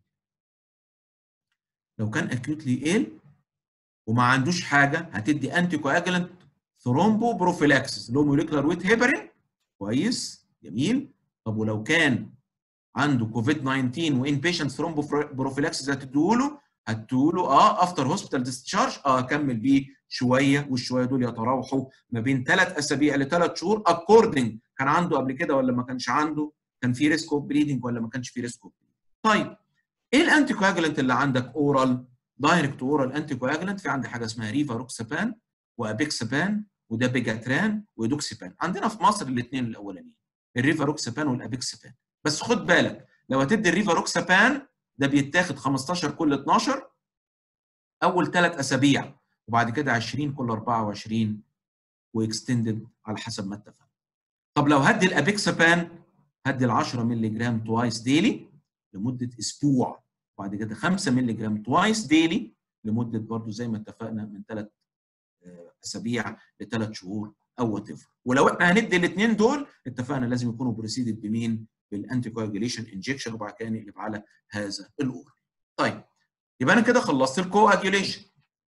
لو كان اكيوتلي ال وما عندوش حاجه هتدي انتي كواجلنت ثرومبو بروفيلاكسس اللي هو موليكولار ويت هيبرين كويس جميل طب ولو كان عنده كوفيد 19 وان بيشنت ثرومبو بروفيلاكسس هتديهوله هتقولوا اه افتر هوسبيتال ديسشارج اه اكمل بيه شويه والشويه دول يتراوحوا ما بين ثلاث اسابيع لثلاث شهور اكوردنج كان عنده قبل كده ولا ما كانش عنده كان في ريسك اوف بليدنج ولا ما كانش في ريسك اوف طيب ايه الانتي كواجلنت اللي عندك اورال دايركت اورال انتي كواجلنت في عندي حاجه اسمها ريفاروكسابان وابيكسابان وده بيجاتران ودوكسيبان عندنا في مصر الاثنين الاولانيين الريفاروكسابان والابيكسابان بس خد بالك لو هتدي الريفاروكسابان ده بيتاخد 15 كل 12 اول ثلاث اسابيع وبعد كده 20 كل 24 واكستندد على حسب ما اتفقنا. طب لو هدي الابيكسابان هدي ال 10 مللي جرام توايس ديلي لمده اسبوع وبعد كده 5 مللي جرام توايس ديلي لمده برضه زي ما اتفقنا من ثلاث اسابيع لثلاث شهور او وات ولو احنا هندي الاثنين دول اتفقنا لازم يكونوا بريسيدد بمين؟ بالانتي كواجيليشن انجكشن وبعد كده نقلب على هذا الاورال. طيب يبقى انا كده خلصت الكواجيليشن.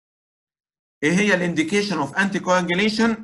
ايه هي الانديكيشن اوف انتي كواجيليشن؟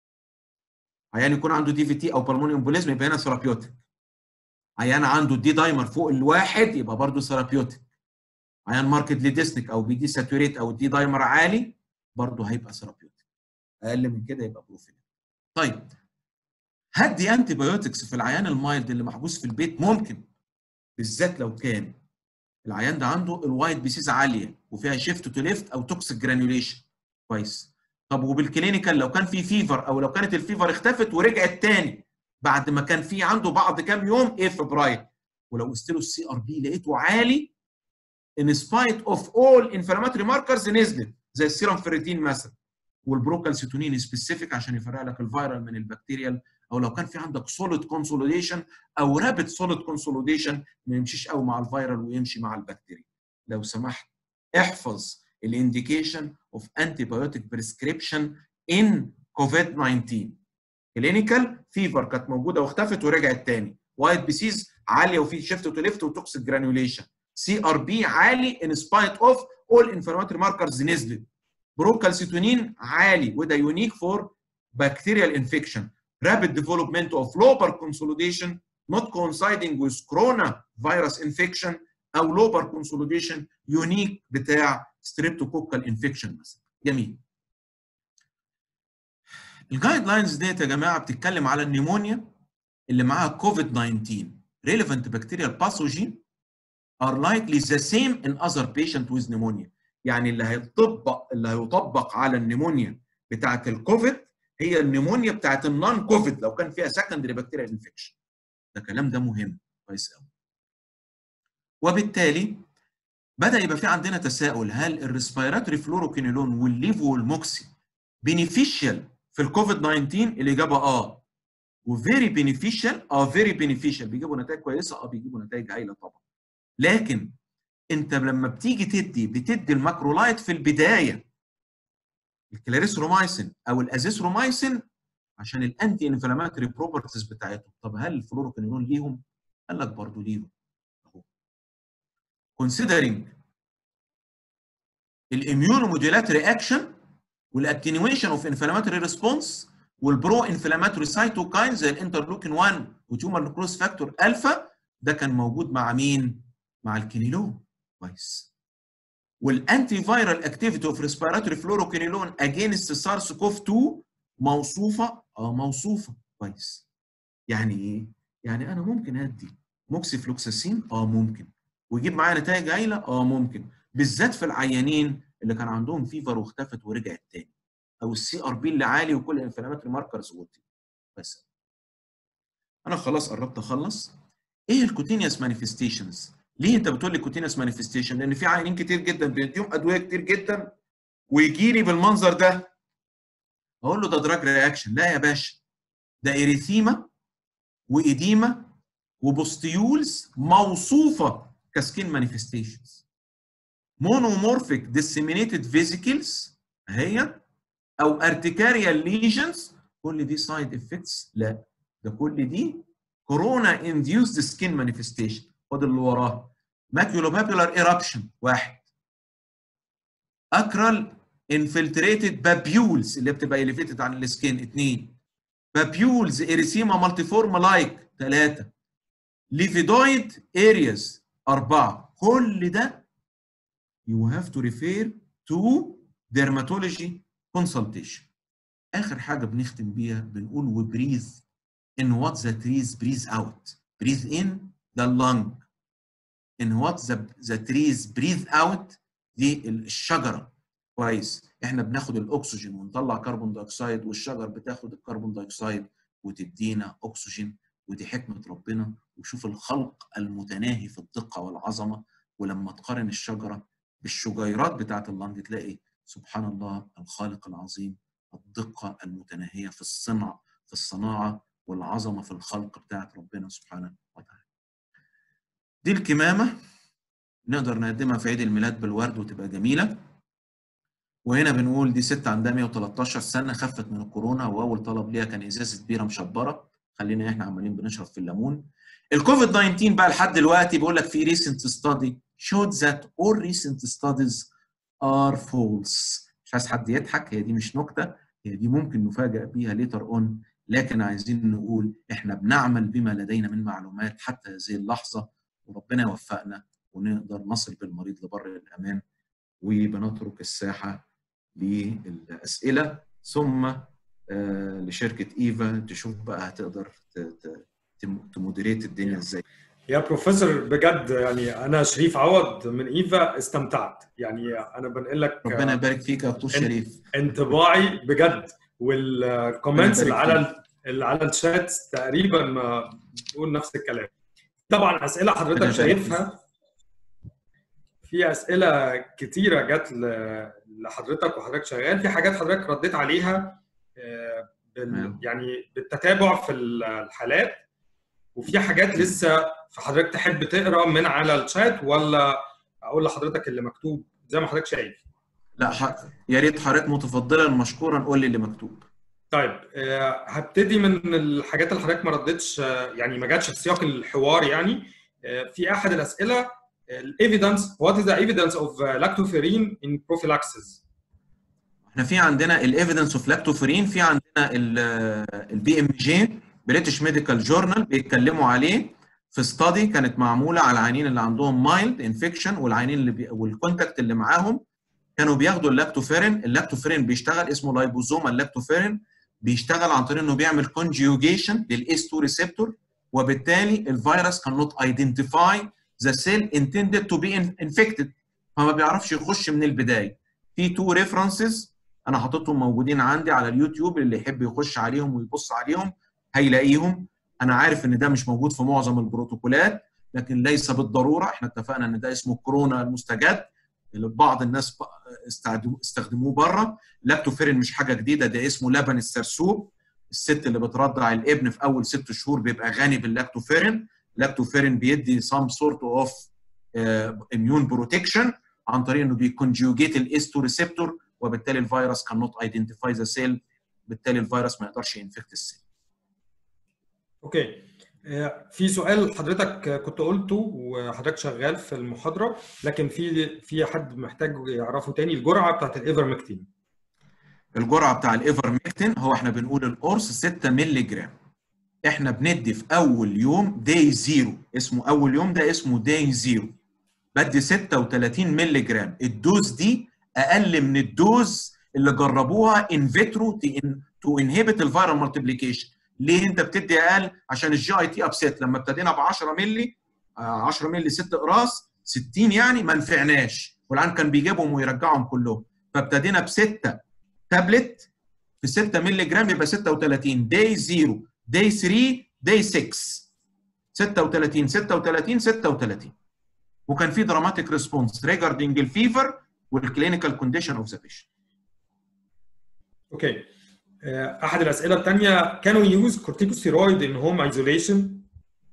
عيان يكون عنده دي في تي او بالموني امبوليزم يبقى هنا ثيرابيوتيك. عيان عنده دي دايمر فوق الواحد يبقى برضه ثيرابيوتيك. عيان ماركت ديسنيك او بي دي ساتوريت او دي دايمر عالي برضه هيبقى ثيرابيوتيك. اقل من كده يبقى بروفيل. طيب هدي انتي بايوتكس في العيان المايلد اللي محبوس في البيت ممكن بالذات لو كان العيان ده عنده الوايت بيسيز عاليه وفيها شيفت تو ليفت او توكسيك جرانيوليشن كويس طب وبالكلينيكال لو كان في فيفر او لو كانت الفيفر اختفت ورجعت تاني بعد ما كان في عنده بعض كام يوم ايه فبراير ولو قست له السي ار بي لقيته عالي ان سبايت اوف اول انفلاماتوري ماركرز نزلت زي السيرم فيريتين مثلا والبروكالسيتونين سبيسيفيك عشان يفرق لك الفيرال من البكتيريال او لو كان في عندك سوليد كونسوليديشن او رابid سوليد كونسوليديشن ما يمشيش قوي مع الفيرال ويمشي مع البكتيريا لو سمحت احفظ الانديكيشن اوف انتي بايوتيك بريسكريبشن ان كوفيد 19 كلينيكال فيفر كانت موجوده واختفت ورجعت تاني وايت بيسيز عاليه وفي شيفت تو ليفت وتوكسيك جرانيوليشن سي ار بي عالي ان سبايت اوف اول انفلاماتوري ماركرز نزلت بروكالسيتونين عالي وده يونيك فور bacterial infection rapid development of lobar consolidation not coinciding with coronavirus infection او lobar consolidation يونيك بتاع streptococcal infection مثلا جميل الجايد لاينز ديت يا جماعه بتتكلم على النيمونيا اللي معاها كوفيد 19 relevant bacterial pathogen are likely the same in other patient with pneumonia يعني اللي هيطبق اللي هيطبق على النيمونيا بتاعه الكوفيد هي النيمونيا بتاعه النون كوفيد لو كان فيها سكندري بكتيريال انفكشن ده الكلام ده مهم كويس قوي وبالتالي بدا يبقى في عندنا تساؤل هل الريسبيراتوري فلوروكينيلون والليفو والموكسي بينيفيشال في الكوفيد 19 الاجابه اه وفيري بينيفيشال اه فيري بينيفيشال بيجيبوا نتائج كويسه اه بيجيبوا نتائج هايله طبعا لكن انت لما بتيجي تدي بتدي الماكرولايت في البدايه الكلاريسرومايسين او الازيثرومايسين عشان الانتي انفلاماتوري بروبرتيز بتاعتهم طب هل الفلوروكينول ليهم؟ قال لك برضه ليهم اهو considering الاميونوموديولاتري اكشن والاتنيويشن اوف انفلاماتوري ريسبونس والبرو انفلاماتوري سايتوكاين زي الانترلوكين 1 وتيومر نكروز فاكتور الفا ده كان موجود مع مين؟ مع الكينيلون كويس والانتي فايرال اكتيفيتي اوف ريسبيراتوري فلوروكينيلون اجينست سارس كوف 2 موصوفه اه موصوفه كويس يعني ايه؟ يعني انا ممكن ادي موكسيفلوكساسين اه ممكن ويجيب معايا نتائج هايله اه ممكن بالذات في العيانين اللي كان عندهم فيفر واختفت ورجعت تاني او السي ار بي اللي عالي وكل الانفلاماتوري ماركرز واطي بس انا خلاص قربت اخلص ايه الكوتينيوس مانيفستيشنز ليه انت بتقول لي كوتينيوس مانيفستيشن لان في عيانين كتير جدا بيديهم ادويه كتير جدا ويجي لي بالمنظر ده اقول له ده دراج رياكشن لا يا باشا ده اريثيما وايديما وبوستيولز موصوفه كسكين مانيفستيشنز مونومورفيك ديسيمينيتد فيزيكلز اهي او ارتكاريال ليجنز كل دي سايد افكتس لا ده كل دي كورونا انديوسد سكين مانيفستيشن خد اللي وراه ماكيولوبابيولار ايربشن واحد اكرال انفلتريتد بابيولز اللي بتبقى اليفيتد عن السكين اثنين بابيولز اريسيما مالتيفورم لايك ثلاثه ليفيدويد ارياز اربعه كل ده you have to refer to dermatology consultation اخر حاجه بنختم بيها بنقول وبريز in what the trees breathe out breathe in the lung in what the, the trees breathe out دي الشجره كويس احنا بناخد الاكسجين ونطلع كربون دايوكسيد والشجر بتاخد الكربون دايوكسيد وتدينا اكسجين ودي حكمه ربنا وشوف الخلق المتناهي في الدقه والعظمه ولما تقارن الشجره بالشجيرات بتاعت اللنج تلاقي سبحان الله الخالق العظيم الدقه المتناهيه في الصنع في الصناعه والعظمه في الخلق بتاعت ربنا سبحانه وتعالى. دي الكمامه نقدر نقدمها في عيد الميلاد بالورد وتبقى جميله. وهنا بنقول دي ست عندها 113 سنه خفت من الكورونا واول طلب ليها كان ازازه بيره مشبره خلينا احنا عمالين بنشرب في الليمون. الكوفيد 19 بقى لحد دلوقتي بيقول لك في ريسنت ستادي showed that all recent studies are false مش عايز حد يضحك هي دي مش نكته هي دي ممكن نفاجئ بيها ليتر اون لكن عايزين نقول احنا بنعمل بما لدينا من معلومات حتى هذه اللحظه وربنا يوفقنا ونقدر نصل بالمريض لبر الامان وبنترك الساحه للاسئله ثم لشركه ايفا تشوف بقى هتقدر تمودريت الدنيا ازاي يا بروفيسور بجد يعني انا شريف عوض من ايفا استمتعت يعني انا بنقل لك ربنا يبارك فيك يا دكتور شريف انطباعي بجد والكومنتس اللي على اللي على الشات تقريبا ما بتقول نفس الكلام طبعا اسئله حضرتك شايفها في اسئله كتيره جت لحضرتك وحضرتك شغال في حاجات حضرتك رديت عليها بال يعني بالتتابع في الحالات وفي حاجات لسه فحضرتك تحب تقرا من على الشات ولا اقول لحضرتك اللي مكتوب زي ما حضرتك شايف لا ح... يا ريت حضرتك متفضلا مشكورا قول لي اللي مكتوب طيب أه هبتدي من الحاجات اللي حضرتك ما ردتش يعني ما جاتش في سياق الحوار يعني أه في احد الاسئله الايفيدنس وات از ذا ايفيدنس اوف لاكتوفيرين ان بروفيلاكسيس احنا في عندنا الايفيدنس اوف لاكتوفيرين في عندنا البي ام جي بريتش ميديكال جورنال بيتكلموا عليه في ستادي كانت معموله على العيانين اللي عندهم مايلد انفكشن والعيانين اللي بي... والكونتاكت اللي معاهم كانوا بياخدوا اللاكتوفيرين اللاكتوفيرين بيشتغل اسمه لايبوزوما اللاكتوفيرين بيشتغل عن طريق انه بيعمل كونجيوجيشن للاس 2 ريسبتور وبالتالي الفيروس كان نوت ايدنتيفاي ذا سيل intended تو بي انفكتد فما بيعرفش يخش من البدايه في تو ريفرنسز انا حاططهم موجودين عندي على اليوتيوب اللي يحب يخش عليهم ويبص عليهم هيلاقيهم انا عارف ان ده مش موجود في معظم البروتوكولات لكن ليس بالضروره احنا اتفقنا ان ده اسمه كورونا المستجد اللي بعض الناس استخدموه بره لاكتوفيرين مش حاجه جديده ده اسمه لبن السرسوب الست اللي بترضع الابن في اول ست شهور بيبقى غني باللاكتوفيرين لاكتوفيرين بيدي سام سورت اوف اميون بروتكشن عن طريق انه بيكونجوجيت الاس 2 ريسبتور وبالتالي الفيروس كان نوت ايدنتيفاي ذا سيل بالتالي الفيروس ما يقدرش ينفكت السيل اوكي في سؤال حضرتك كنت قلته وحضرتك شغال في المحاضره لكن في في حد محتاج يعرفه تاني الجرعه بتاعت الايفرمكتين الجرعه بتاع الايفرمكتين هو احنا بنقول القرص 6 مللي جرام احنا بندي في اول يوم داي زيرو اسمه اول يوم ده اسمه داي زيرو بدي 36 مللي جرام الدوز دي اقل من الدوز اللي جربوها ان فيترو تو انهبت الفيرال مالتيبليكيشن ليه انت بتدي اقل عشان الجي اي تي ابسيت لما ابتدينا ب 10 مللي 10 مللي 6 اقراص 60 يعني ما نفعناش والعيان كان بيجيبهم ويرجعهم كلهم فابتدينا بسته تابلت في 6 مللي جرام يبقى 36 داي 0 داي 3 داي 6 36 36 36 وكان في دراماتيك ريسبونس ريجاردنج الفيفر والكلينيكال كونديشن اوف ذا بيشنت اوكي احد الاسئله الثانيه كانوا يوز كورتيكوستيرويد ان هوم ايزوليشن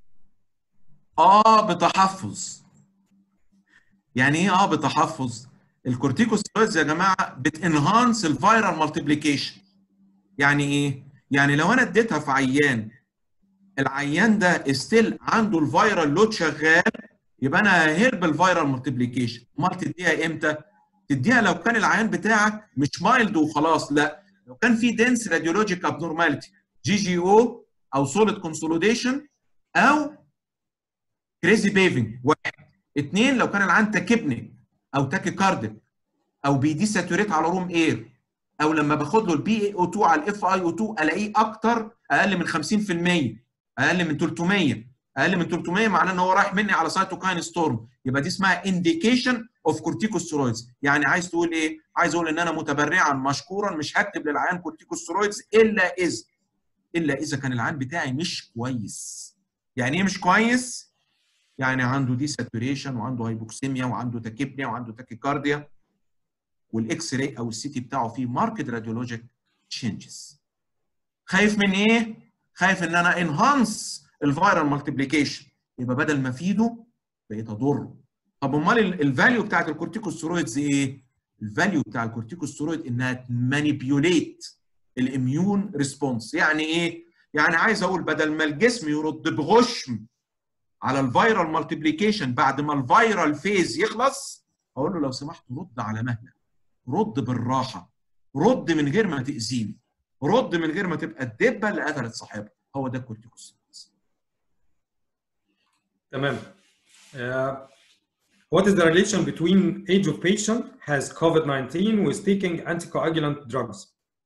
اه بتحفظ يعني ايه اه بتحفظ الكورتيكوستيرويدز يا جماعه بتنهانس الفيرال مالتيبليكيشن يعني ايه يعني لو انا اديتها في عيان العيان ده ستيل عنده الفيرال لود شغال يبقى انا هيلب الفيرال مالتيبليكيشن امال تديها امتى تديها لو كان العيان بتاعك مش مايلد وخلاص لا لو كان في دنس راديولوجيك ابنورماليتي جي جي او او سوليد كونسوليديشن او كريزي بيفنج واحد اثنين لو كان العيان تاكيبنيك او تاكي كارديك او بي دي ساتوريت على روم اير او لما باخد له البي اي او 2 على الاف اي او 2 الاقيه اكتر اقل من 50% اقل من 300 اقل من 300 معناه ان هو رايح مني على سايتوكاين ستورم يبقى دي اسمها انديكيشن اوف كورتيكوستيرويدز يعني عايز تقول ايه عايز اقول ان انا متبرعا مشكورا مش هكتب للعيان كورتيكوستيرويدز الا اذا الا اذا كان العيان بتاعي مش كويس يعني ايه مش كويس يعني عنده دي ساتوريشن وعنده هايبوكسيميا وعنده تاكيبنيا وعنده تاكيكارديا والاكس راي او السي تي بتاعه فيه ماركت راديولوجيك تشينجز خايف من ايه خايف ان انا انهانس الفيرال مالتيبليكيشن يبقى بدل ما افيده بقيت اضره طب امال الفاليو بتاعت الكورتيكوستيرويدز ايه الفاليو بتاع الكورتيكوستيرويد انها تمانيبيوليت الاميون ريسبونس يعني ايه يعني عايز اقول بدل ما الجسم يرد بغشم على الفيرال مالتيبليكيشن بعد ما الفيرال فيز يخلص اقول له لو سمحت رد على مهلك رد بالراحه رد من غير ما تاذيني رد من غير ما تبقى الدبه اللي قتلت صاحبها هو ده الكورتيكوستيرويد تمام uh, what is the relation between age of patient has COVID-19 with taking anticoagulant drugs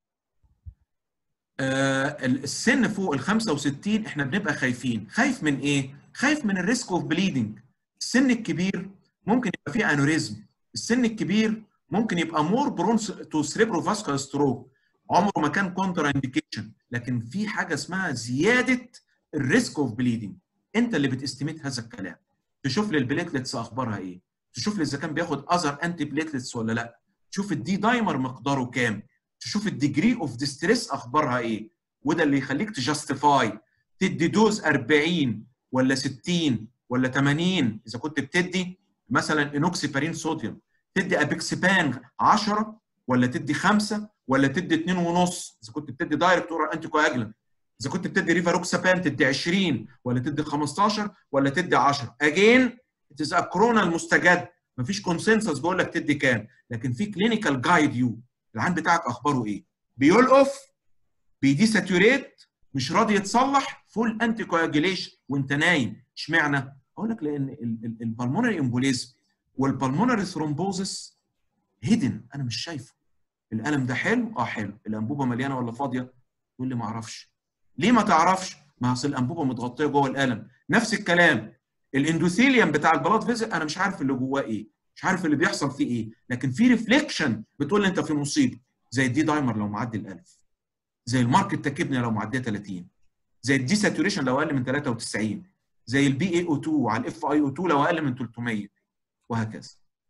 آه السن فوق ال 65 احنا بنبقى خايفين خايف من ايه خايف من الريسك اوف بليدنج السن الكبير ممكن يبقى فيه انوريزم السن الكبير ممكن يبقى مور برونس تو سريبرو فاسكولار ستروك عمره ما كان كونترا انديكيشن لكن في حاجه اسمها زياده الريسك اوف بليدنج انت اللي بتستميت هذا الكلام تشوف لي البليتلتس اخبارها ايه تشوف لي اذا كان بياخد اذر انتي بليتلتس ولا لا تشوف الدي دايمر مقداره كام تشوف الديجري اوف ديستريس اخبارها ايه وده اللي يخليك تجاستيفاي تدي دوز 40 ولا 60 ولا 80 اذا كنت بتدي مثلا انوكسيبارين صوديوم تدي ابيكسبان 10 ولا تدي 5 ولا تدي 2 ونص اذا كنت بتدي دايركت اورال انتي كواجلانت اذا كنت بتدي ريفاروكسابان تدي 20 ولا تدي 15 ولا تدي 10 اجين اتس كورونا المستجد مفيش كونسنسس بيقول لك تدي كام لكن في كلينيكال جايد يو العين بتاعك اخباره ايه بيلقف بيدي ساتوريت مش راضي يتصلح فول انتي كواجيليشن وانت نايم اشمعنى اقول لك لان البلمونري امبوليزم والبلمونري ثرومبوزس هيدن انا مش شايفه الالم ده حلو اه حلو الانبوبه مليانه ولا فاضيه يقول لي ما اعرفش ليه ما تعرفش ما اصل الانبوبه متغطيه جوه الالم نفس الكلام الاندوثيليوم بتاع البلاد فيزل انا مش عارف اللي جواه ايه مش عارف اللي بيحصل فيه ايه لكن في ريفليكشن بتقول لي انت في مصيبه زي الدي دايمر لو معدي الالف زي الماركت تكبني لو معديه 30 زي الدي ساتوريشن لو اقل من 93 زي البي اي او 2 على الاف اي او 2 لو اقل من 300 وهكذا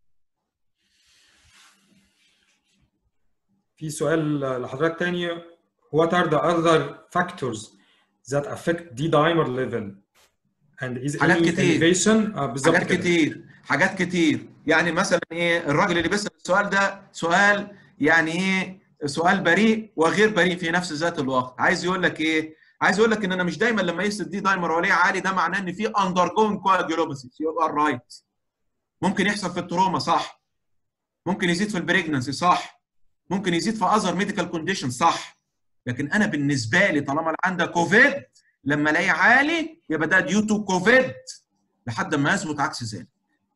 في سؤال لحضرتك تاني what are the other factors that affect D-dimer level and is حاجات any كتير. elevation آه بالظبط حاجات كده. كتير حاجات كتير يعني مثلا ايه الراجل اللي بيسال السؤال ده سؤال يعني ايه سؤال بريء وغير بريء في نفس ذات الوقت عايز يقول لك ايه عايز يقول لك ان انا مش دايما لما يقيس الدي دايمر وليه عالي ده معناه ان في اندر جوينج كواجيولوباسي يبقى رايت ممكن يحصل في التروما صح ممكن يزيد في البريجننسي صح ممكن يزيد في اذر ميديكال كونديشن صح لكن انا بالنسبه لي طالما عندك كوفيد لما الاقيه عالي يبقى ده ديو تو كوفيد لحد ما يثبت عكس ذلك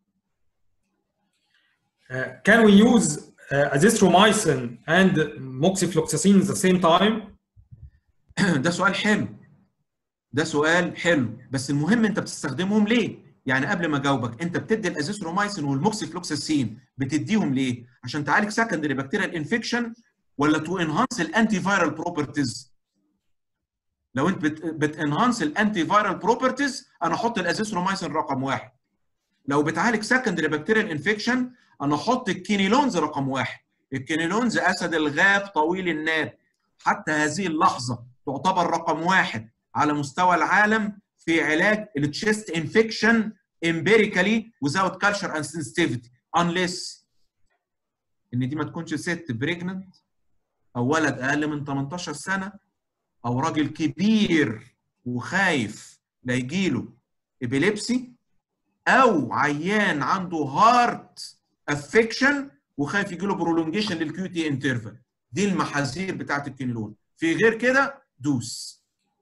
Uh, can we use uh, azithromycin and moxifloxacin at the same time? ده سؤال حلو ده سؤال حلو بس المهم انت بتستخدمهم ليه؟ يعني قبل ما اجاوبك انت بتدي الازيثرومايسين والموكسيفلوكساسين بتديهم ليه؟ عشان تعالج سكندري بكتيريال انفكشن ولا تو انهانس الانتي فايرال بروبرتيز لو انت بتنهانس الانتي فايرال بروبرتيز انا احط الازيثرومايسين رقم واحد لو بتعالج سكندري بكتيريال انفكشن انا احط الكينيلونز رقم واحد الكينيلونز اسد الغاب طويل الناب حتى هذه اللحظه تعتبر رقم واحد على مستوى العالم في علاج التشيست انفكشن امبيريكالي without culture and sensitivity unless ان دي ما تكونش ست بريجننت او ولد اقل من 18 سنه او راجل كبير وخايف لا يجيله ابيليبسي او عيان عنده هارت افكشن وخايف يجيله برولونجيشن للكيو تي انترفال دي المحاذير بتاعت الكينولون في غير كده دوس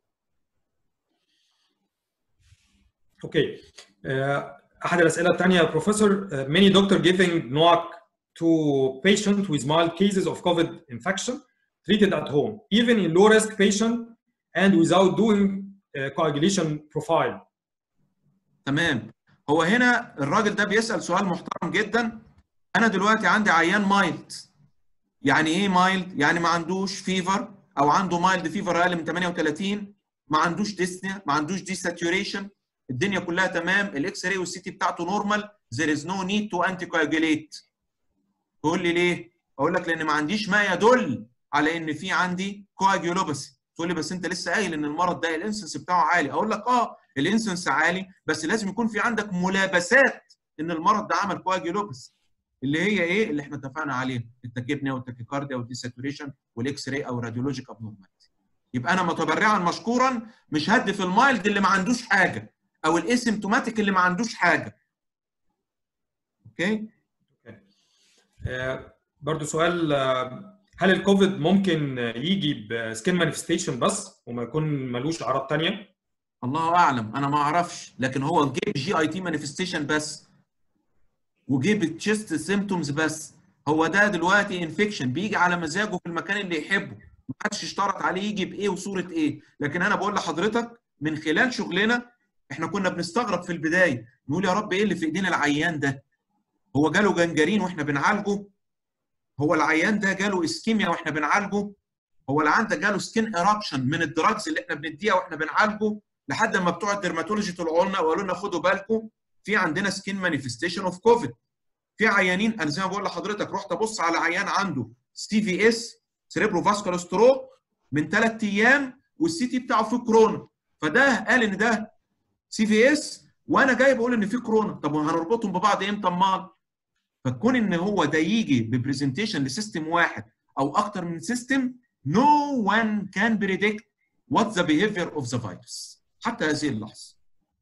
اوكي احد الاسئله الثانيه بروفيسور many doctor giving NOAC to patient with mild cases of COVID infection treated at home even in low risk patient and without doing uh, coagulation profile تمام هو هنا الراجل ده بيسال سؤال محترم جدا انا دلوقتي عندي عيان مايلد يعني ايه مايلد يعني ما عندوش فيفر او عنده مايلد فيفر اقل من 38 ما عندوش ديسنيا ما عندوش دي ساتوريشن الدنيا كلها تمام الاكس راي والسي تي بتاعته نورمال there is no need to anticoagulate تقول لي ليه اقول لك لان ما عنديش ما يدل على ان في عندي كواجيولوباسي تقول لي بس انت لسه قايل ان المرض ده الانسنس بتاعه عالي اقول لك اه الانسنس عالي بس لازم يكون في عندك ملابسات ان المرض ده عمل كواجيولوباسي اللي هي ايه اللي احنا اتفقنا عليه التكيبنيا والتكيكارديا والديساتوريشن والاكس راي او راديولوجيك ابنورماليتي يبقى انا متبرعا مشكورا مش هدي في المايلد اللي ما عندوش حاجه او الاسيمتوماتيك اللي ما عندوش حاجه اوكي آه، برضو سؤال آه، هل الكوفيد ممكن يجي بسكين مانيفستيشن بس وما يكون ملوش اعراض ثانيه؟ الله اعلم انا ما اعرفش لكن هو جيب جي اي تي مانيفستيشن بس وجيب تشيست سيمتومز بس هو ده دلوقتي انفكشن بيجي على مزاجه في المكان اللي يحبه ما حدش اشترط عليه يجي بايه وصوره ايه لكن انا بقول لحضرتك من خلال شغلنا احنا كنا بنستغرب في البدايه نقول يا رب ايه اللي في ايدينا العيان ده هو جاله جنجرين واحنا بنعالجه هو العيان ده جاله اسكيميا واحنا بنعالجه هو العيان ده جاله سكين ايرابشن من الدراجز اللي احنا بنديها واحنا بنعالجه لحد ما بتوع الدرماتولوجي طلعوا لنا وقالوا لنا خدوا بالكم في عندنا سكين مانيفستيشن اوف كوفيد في عيانين انا زي ما بقول لحضرتك رحت ابص على عيان عنده سي في اس سيريبرو فاسكولار ستروك من ثلاث ايام والسي تي بتاعه فيه كورونا فده قال ان ده سي في اس وانا جاي بقول ان في كورونا طب هنربطهم ببعض امتى امال فكون ان هو ده يجي ببرزنتيشن لسيستم واحد او اكتر من سيستم no one can predict what the behavior of the virus حتى هذه اللحظه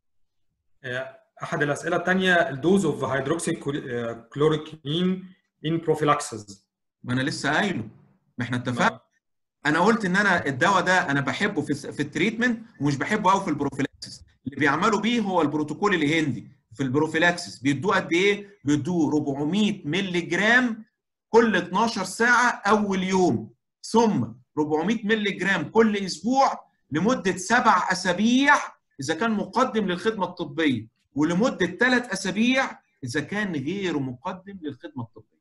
احد الاسئله الثانيه الدوز اوف هيدروكسي كلوروكين ان بروفيلاكسز ما انا لسه قايله ما احنا اتفقنا انا قلت ان انا الدواء ده انا بحبه في في التريتمنت ومش بحبه قوي في البروفيلاكسس اللي بيعملوا بيه هو البروتوكول الهندي في البروفيلاكسس بيدوه قد ايه؟ بيدوه 400 مللي جرام كل 12 ساعه اول يوم ثم 400 مللي جرام كل اسبوع لمده سبع اسابيع اذا كان مقدم للخدمه الطبيه ولمده ثلاث اسابيع اذا كان غير مقدم للخدمه الطبيه.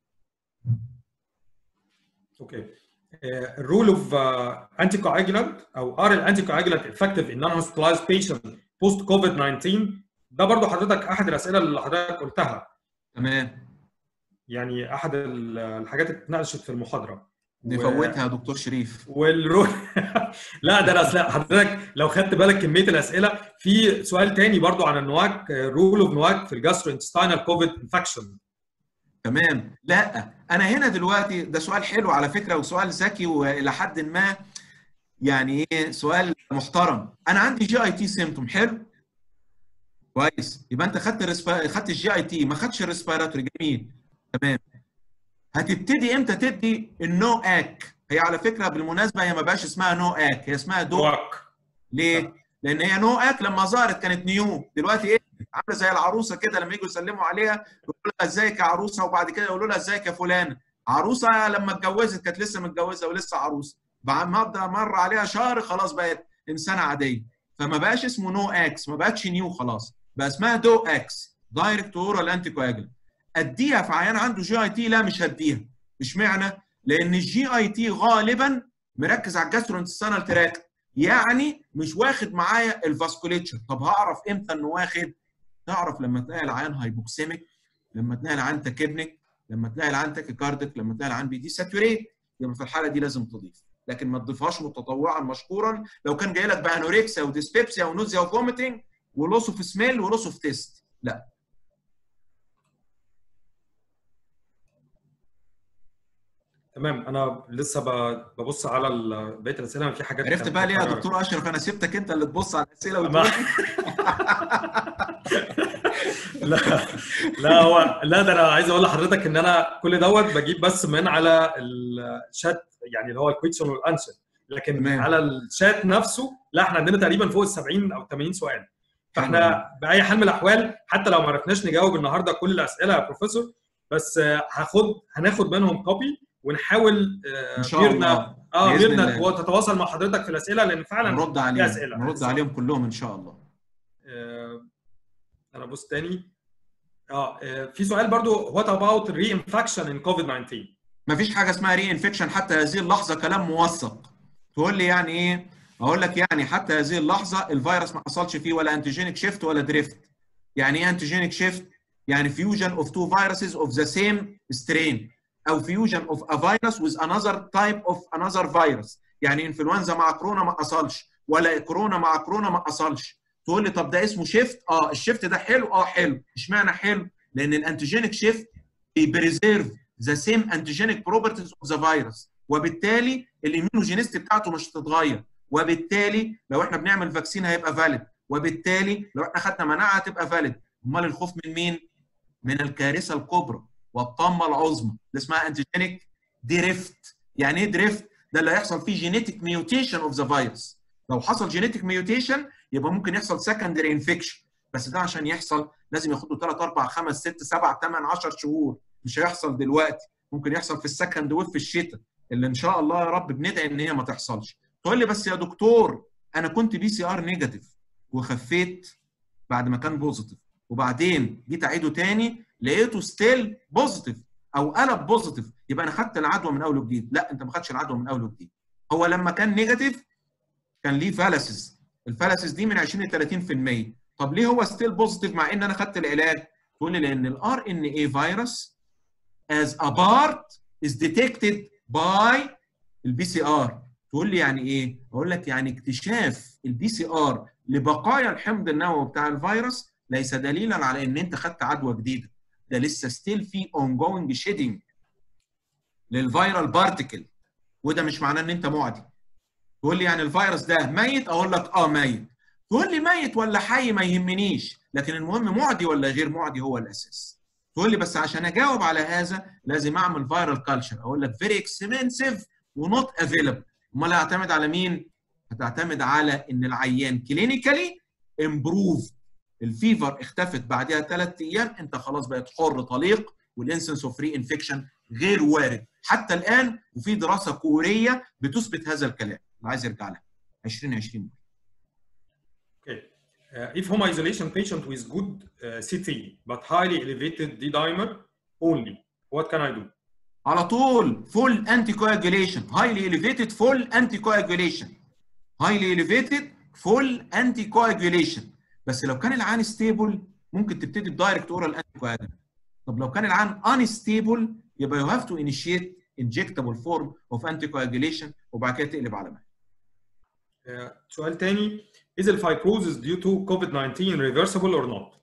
اوكي الرول اوف انتي كواجولانت او ار الانتي كواجولانت افكتيف ان نون هوسبيتالايزد بيشنت بوست كوفيد 19 ده برضو حضرتك احد الاسئله اللي حضرتك قلتها تمام يعني احد الحاجات اللي اتناقشت في المحاضره نفوتها يا دكتور شريف والرول لا ده انا اصل حضرتك لو خدت بالك كميه الاسئله في سؤال تاني برضو عن النواك رول اوف نواك في الجاسترو انتستينال كوفيد انفكشن تمام لا انا هنا دلوقتي ده سؤال حلو على فكره وسؤال ذكي والى حد ما يعني ايه سؤال محترم انا عندي جي اي تي سيمتوم حلو كويس يبقى انت خدت الرسبا... خدت الجي اي تي ما خدتش الريسبيراتوري جميل تمام هتبتدي امتى تدي النو اك هي على فكره بالمناسبه هي ما بقاش اسمها نو اك هي اسمها دو واك ليه؟ لان هي نو اك لما ظهرت كانت نيو دلوقتي ايه؟ عامله زي العروسه كده لما يجوا يسلموا عليها يقولوا لها ازيك يا عروسه وبعد كده يقولوا لها ازيك يا فلانه عروسه لما اتجوزت كانت لسه متجوزه ولسه عروسه بعد ما مر عليها شهر خلاص بقت انسانه عاديه فما بقاش اسمه نو اكس ما بقتش نيو خلاص بقى اسمها دو اكس دايركت اورال انتي كواجل اديها في عيان عنده جي اي تي لا مش هديها اشمعنى لان الجي اي تي غالبا مركز على الجاسترونتستانال تراكت يعني مش واخد معايا الفاسكوليتشر طب هعرف امتى انه واخد تعرف لما تلاقي العيان هايبوكسيميك لما تلاقي العيان تاكيبنيك لما تلاقي العيان تاكيكارديك لما تلاقي العيان بيدي ساتوريت يبقى في الحاله دي لازم تضيف لكن ما تضيفهاش متطوعا مشكورا لو كان جاي لك بانوركسيا وديسبيبسيا ونوزيا وفوميتنج ولوس اوف سميل ولوس اوف تيست لا تمام انا لسه ببص على بقيه الاسئله في حاجات عرفت بقى ليه يا دكتور اشرف انا سبتك انت اللي تبص على الاسئله وتقول لا لا هو لا ده انا عايز اقول لحضرتك ان انا كل دوت بجيب بس من على الشات يعني اللي هو الكويشن والانسر لكن تمام. على الشات نفسه لا احنا عندنا تقريبا فوق ال 70 او 80 سؤال فاحنا باي حال من الاحوال حتى لو ما عرفناش نجاوب النهارده كل الاسئله يا بروفيسور بس هاخد هناخد منهم كوبي ونحاول ان شاء الله اه بإذن ميرنا الله. تتواصل مع حضرتك في الاسئله لان فعلا نرد في عليهم اسئله نرد عليهم كلهم ان شاء الله آه، انا بص تاني اه آه، في سؤال برضو وات اباوت ري انفكشن ان كوفيد 19 ما فيش حاجه اسمها ري انفكشن حتى هذه اللحظه كلام موثق تقول لي يعني ايه اقول لك يعني حتى هذه اللحظه الفيروس ما حصلش فيه ولا انتيجينيك شيفت ولا دريفت يعني ايه انتيجينيك شيفت يعني فيوجن اوف تو فيروسز اوف ذا سيم سترين او فيوجن اوف ا فيروس with another type of another virus يعني انفلونزا مع كورونا ما حصلش ولا كورونا مع كورونا ما حصلش تقول لي طب ده اسمه شيفت اه الشيفت ده حلو اه حلو اشمعنى حلو لان الانتيجينيك شيفت بيبريزيرف ذا سيم انتيجينيك بروبرتيز اوف ذا فيروس وبالتالي الاميونوجينيستي بتاعته مش هتتغير وبالتالي لو احنا بنعمل فاكسين هيبقى فاليد وبالتالي لو احنا خدنا مناعه هتبقى فاليد امال الخوف من مين من الكارثه الكبرى والطامه العظمى اللي اسمها انتيجينيك دريفت يعني ايه دريفت ده اللي هيحصل فيه جينيتك ميوتيشن اوف ذا فيروس لو حصل جينيتك ميوتيشن يبقى ممكن يحصل سكندري انفكشن بس ده عشان يحصل لازم ياخد له 3 4 5 6 7 8 10 شهور مش هيحصل دلوقتي ممكن يحصل في السكند ويف في الشتاء اللي ان شاء الله يا رب بندعي ان هي ما تحصلش تقول لي بس يا دكتور انا كنت بي سي ار نيجاتيف وخفيت بعد ما كان بوزيتيف وبعدين جيت اعيده تاني لقيته ستيل بوزيتيف او قلب بوزيتيف يبقى انا خدت العدوى من اول وجديد لا انت ما خدتش العدوى من اول وجديد هو لما كان نيجاتيف كان ليه فالسز الفالسز دي من 20 ل 30% طب ليه هو ستيل بوزيتيف مع ان انا خدت العلاج تقول لي لان الار ان اي فيروس as a part is detected by البي سي ار تقول لي يعني ايه اقول لك يعني اكتشاف البي سي ار لبقايا الحمض النووي بتاع الفيروس ليس دليلا على ان انت خدت عدوى جديده ده لسه ستيل في ongoing شيدنج للفيرال بارتيكل وده مش معناه ان انت معدي تقول لي يعني الفيروس ده ميت اقول لك اه ميت تقول لي ميت ولا حي ما يهمنيش لكن المهم معدي ولا غير معدي هو الاساس تقول لي بس عشان اجاوب على هذا لازم اعمل فيرال كلتشر اقول لك فيري اكسبنسيف ونوت افيلبل امال هعتمد على مين هتعتمد على ان العيان كلينيكالي امبروف الفيفر اختفت بعدها ثلاث ايام انت خلاص بقت حر طليق والانسنس اوف ري انفكشن غير وارد حتى الان وفي دراسه كوريه بتثبت هذا الكلام اللي عايز يرجع لها 2020 Okay. Uh, if home isolation patient with good uh, CT but highly elevated D dimer only, what can I do? على طول فول انتي كواجوليشن هايلي اليفيتد فول انتي كواجوليشن هايلي اليفيتد فول انتي كواجوليشن بس لو كان العين ستيبل ممكن تبتدي بدايركت اورال انتي كواجوليشن طب لو كان العين انستيبل يبقى يو هاف تو انيشيت انجكتبل فورم اوف انتي كواجوليشن وبعد كده تقلب على مهل Uh, سؤال تاني is the fibrosis due to COVID-19 reversible or not?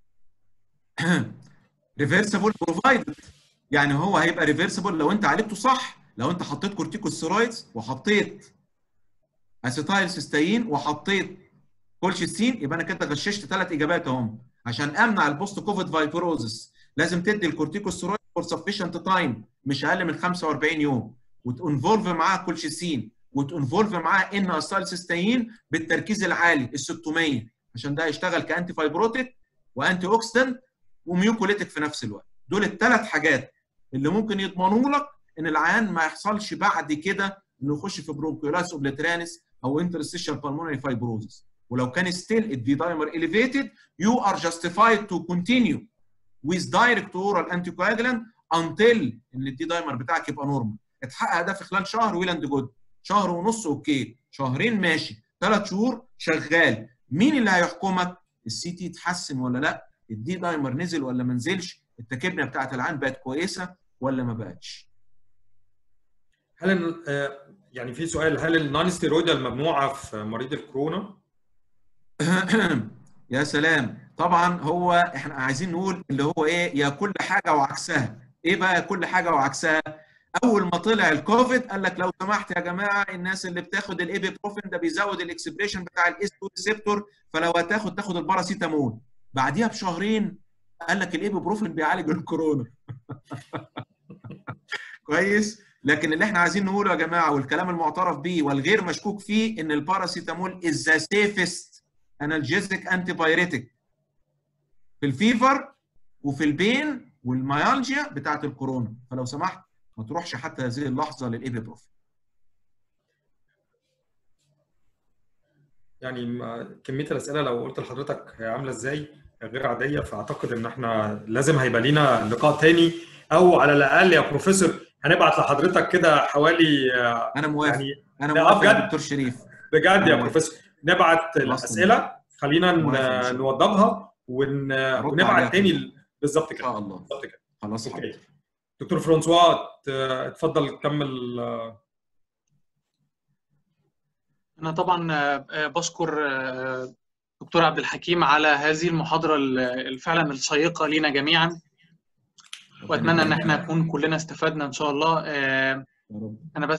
ريفرسبل بروفايدد يعني هو هيبقى ريفرسبل لو انت عالجته صح لو انت حطيت كورتيكوستيرويدز وحطيت اسيتايل سيستاين وحطيت كولشيستين يبقى انا كده غششت ثلاث اجابات اهم عشان امنع البوست كوفيد فايبروزس لازم تدي الكورتيكوستيرويد فور سفيشنت تايم مش اقل من 45 يوم وتنفولف معاه كولشيسين وتنفولف معاه ان اسيتايل سيستاين بالتركيز العالي ال 600 عشان ده يشتغل كانتي فايبروتيك وانتي اوكسيدنت وميوكوليتيك في نفس الوقت دول الثلاث حاجات اللي ممكن يضمنوا لك ان العيان ما يحصلش بعد كده انه يخش في برونكيولاس اوبليترانس او انترستيشال بالمونري فايبروزس ولو كان ستيل الدي دايمر elevated you are justified to continue with direct oral anticoagulant until ان الدي دايمر بتاعك يبقى نورمال اتحقق ده في خلال شهر ويل اند جود شهر ونص اوكي شهرين ماشي ثلاث شهور شغال مين اللي هيحكمك السي تي اتحسن ولا لا الدي دايمر نزل ولا ما نزلش التكبنه بتاعت العين بقت كويسه ولا ما بقتش هل يعني في سؤال هل النون ستيرويدال ممنوعه في مريض الكورونا؟ يا سلام طبعا هو احنا عايزين نقول اللي هو ايه يا كل حاجه وعكسها ايه بقى كل حاجه وعكسها اول ما طلع الكوفيد قال لك لو سمحت يا جماعه الناس اللي بتاخد الايبيبروفين ده بيزود الاكسبريشن بتاع الاس 2 ريسبتور فلو هتاخد تاخد الباراسيتامول بعديها بشهرين قال لك الايبيبروفين بيعالج الكورونا كويس لكن اللي احنا عايزين نقوله يا جماعه والكلام المعترف به والغير مشكوك فيه ان الباراسيتامول از ذا سيفست انالجيزيك انتي بايريتك في الفيفر وفي البين والميالجيا بتاعت الكورونا فلو سمحت ما تروحش حتى هذه اللحظه للايبيبروفين يعني كميه الاسئله لو قلت لحضرتك هي عامله ازاي غير عاديه فاعتقد ان احنا لازم هيبقى لينا لقاء تاني او على الاقل يا بروفيسور هنبعت لحضرتك كده حوالي انا موافق يعني انا لا، موافق يا بجد. دكتور شريف بجد أنا يا موافق. بروفيسور نبعت الاسئله خلينا موافق إن شاء ن- الله. نوضبها ون... عليها ونبعت تاني كده. ال- بالظبط ان كده شاء الله بالظبط كده خلاص اوكي حاضر دكتور فرانسوا ت- اتفضل كمل آه، أنا طبعا آه، آه، بشكر آه، دكتور عبد الحكيم على هذه المحاضرة ال- فعلا الشيقة لينا جميعا وأتمنى إن احنا نكون كلنا استفدنا إن شاء الله آه، يا رب أنا بس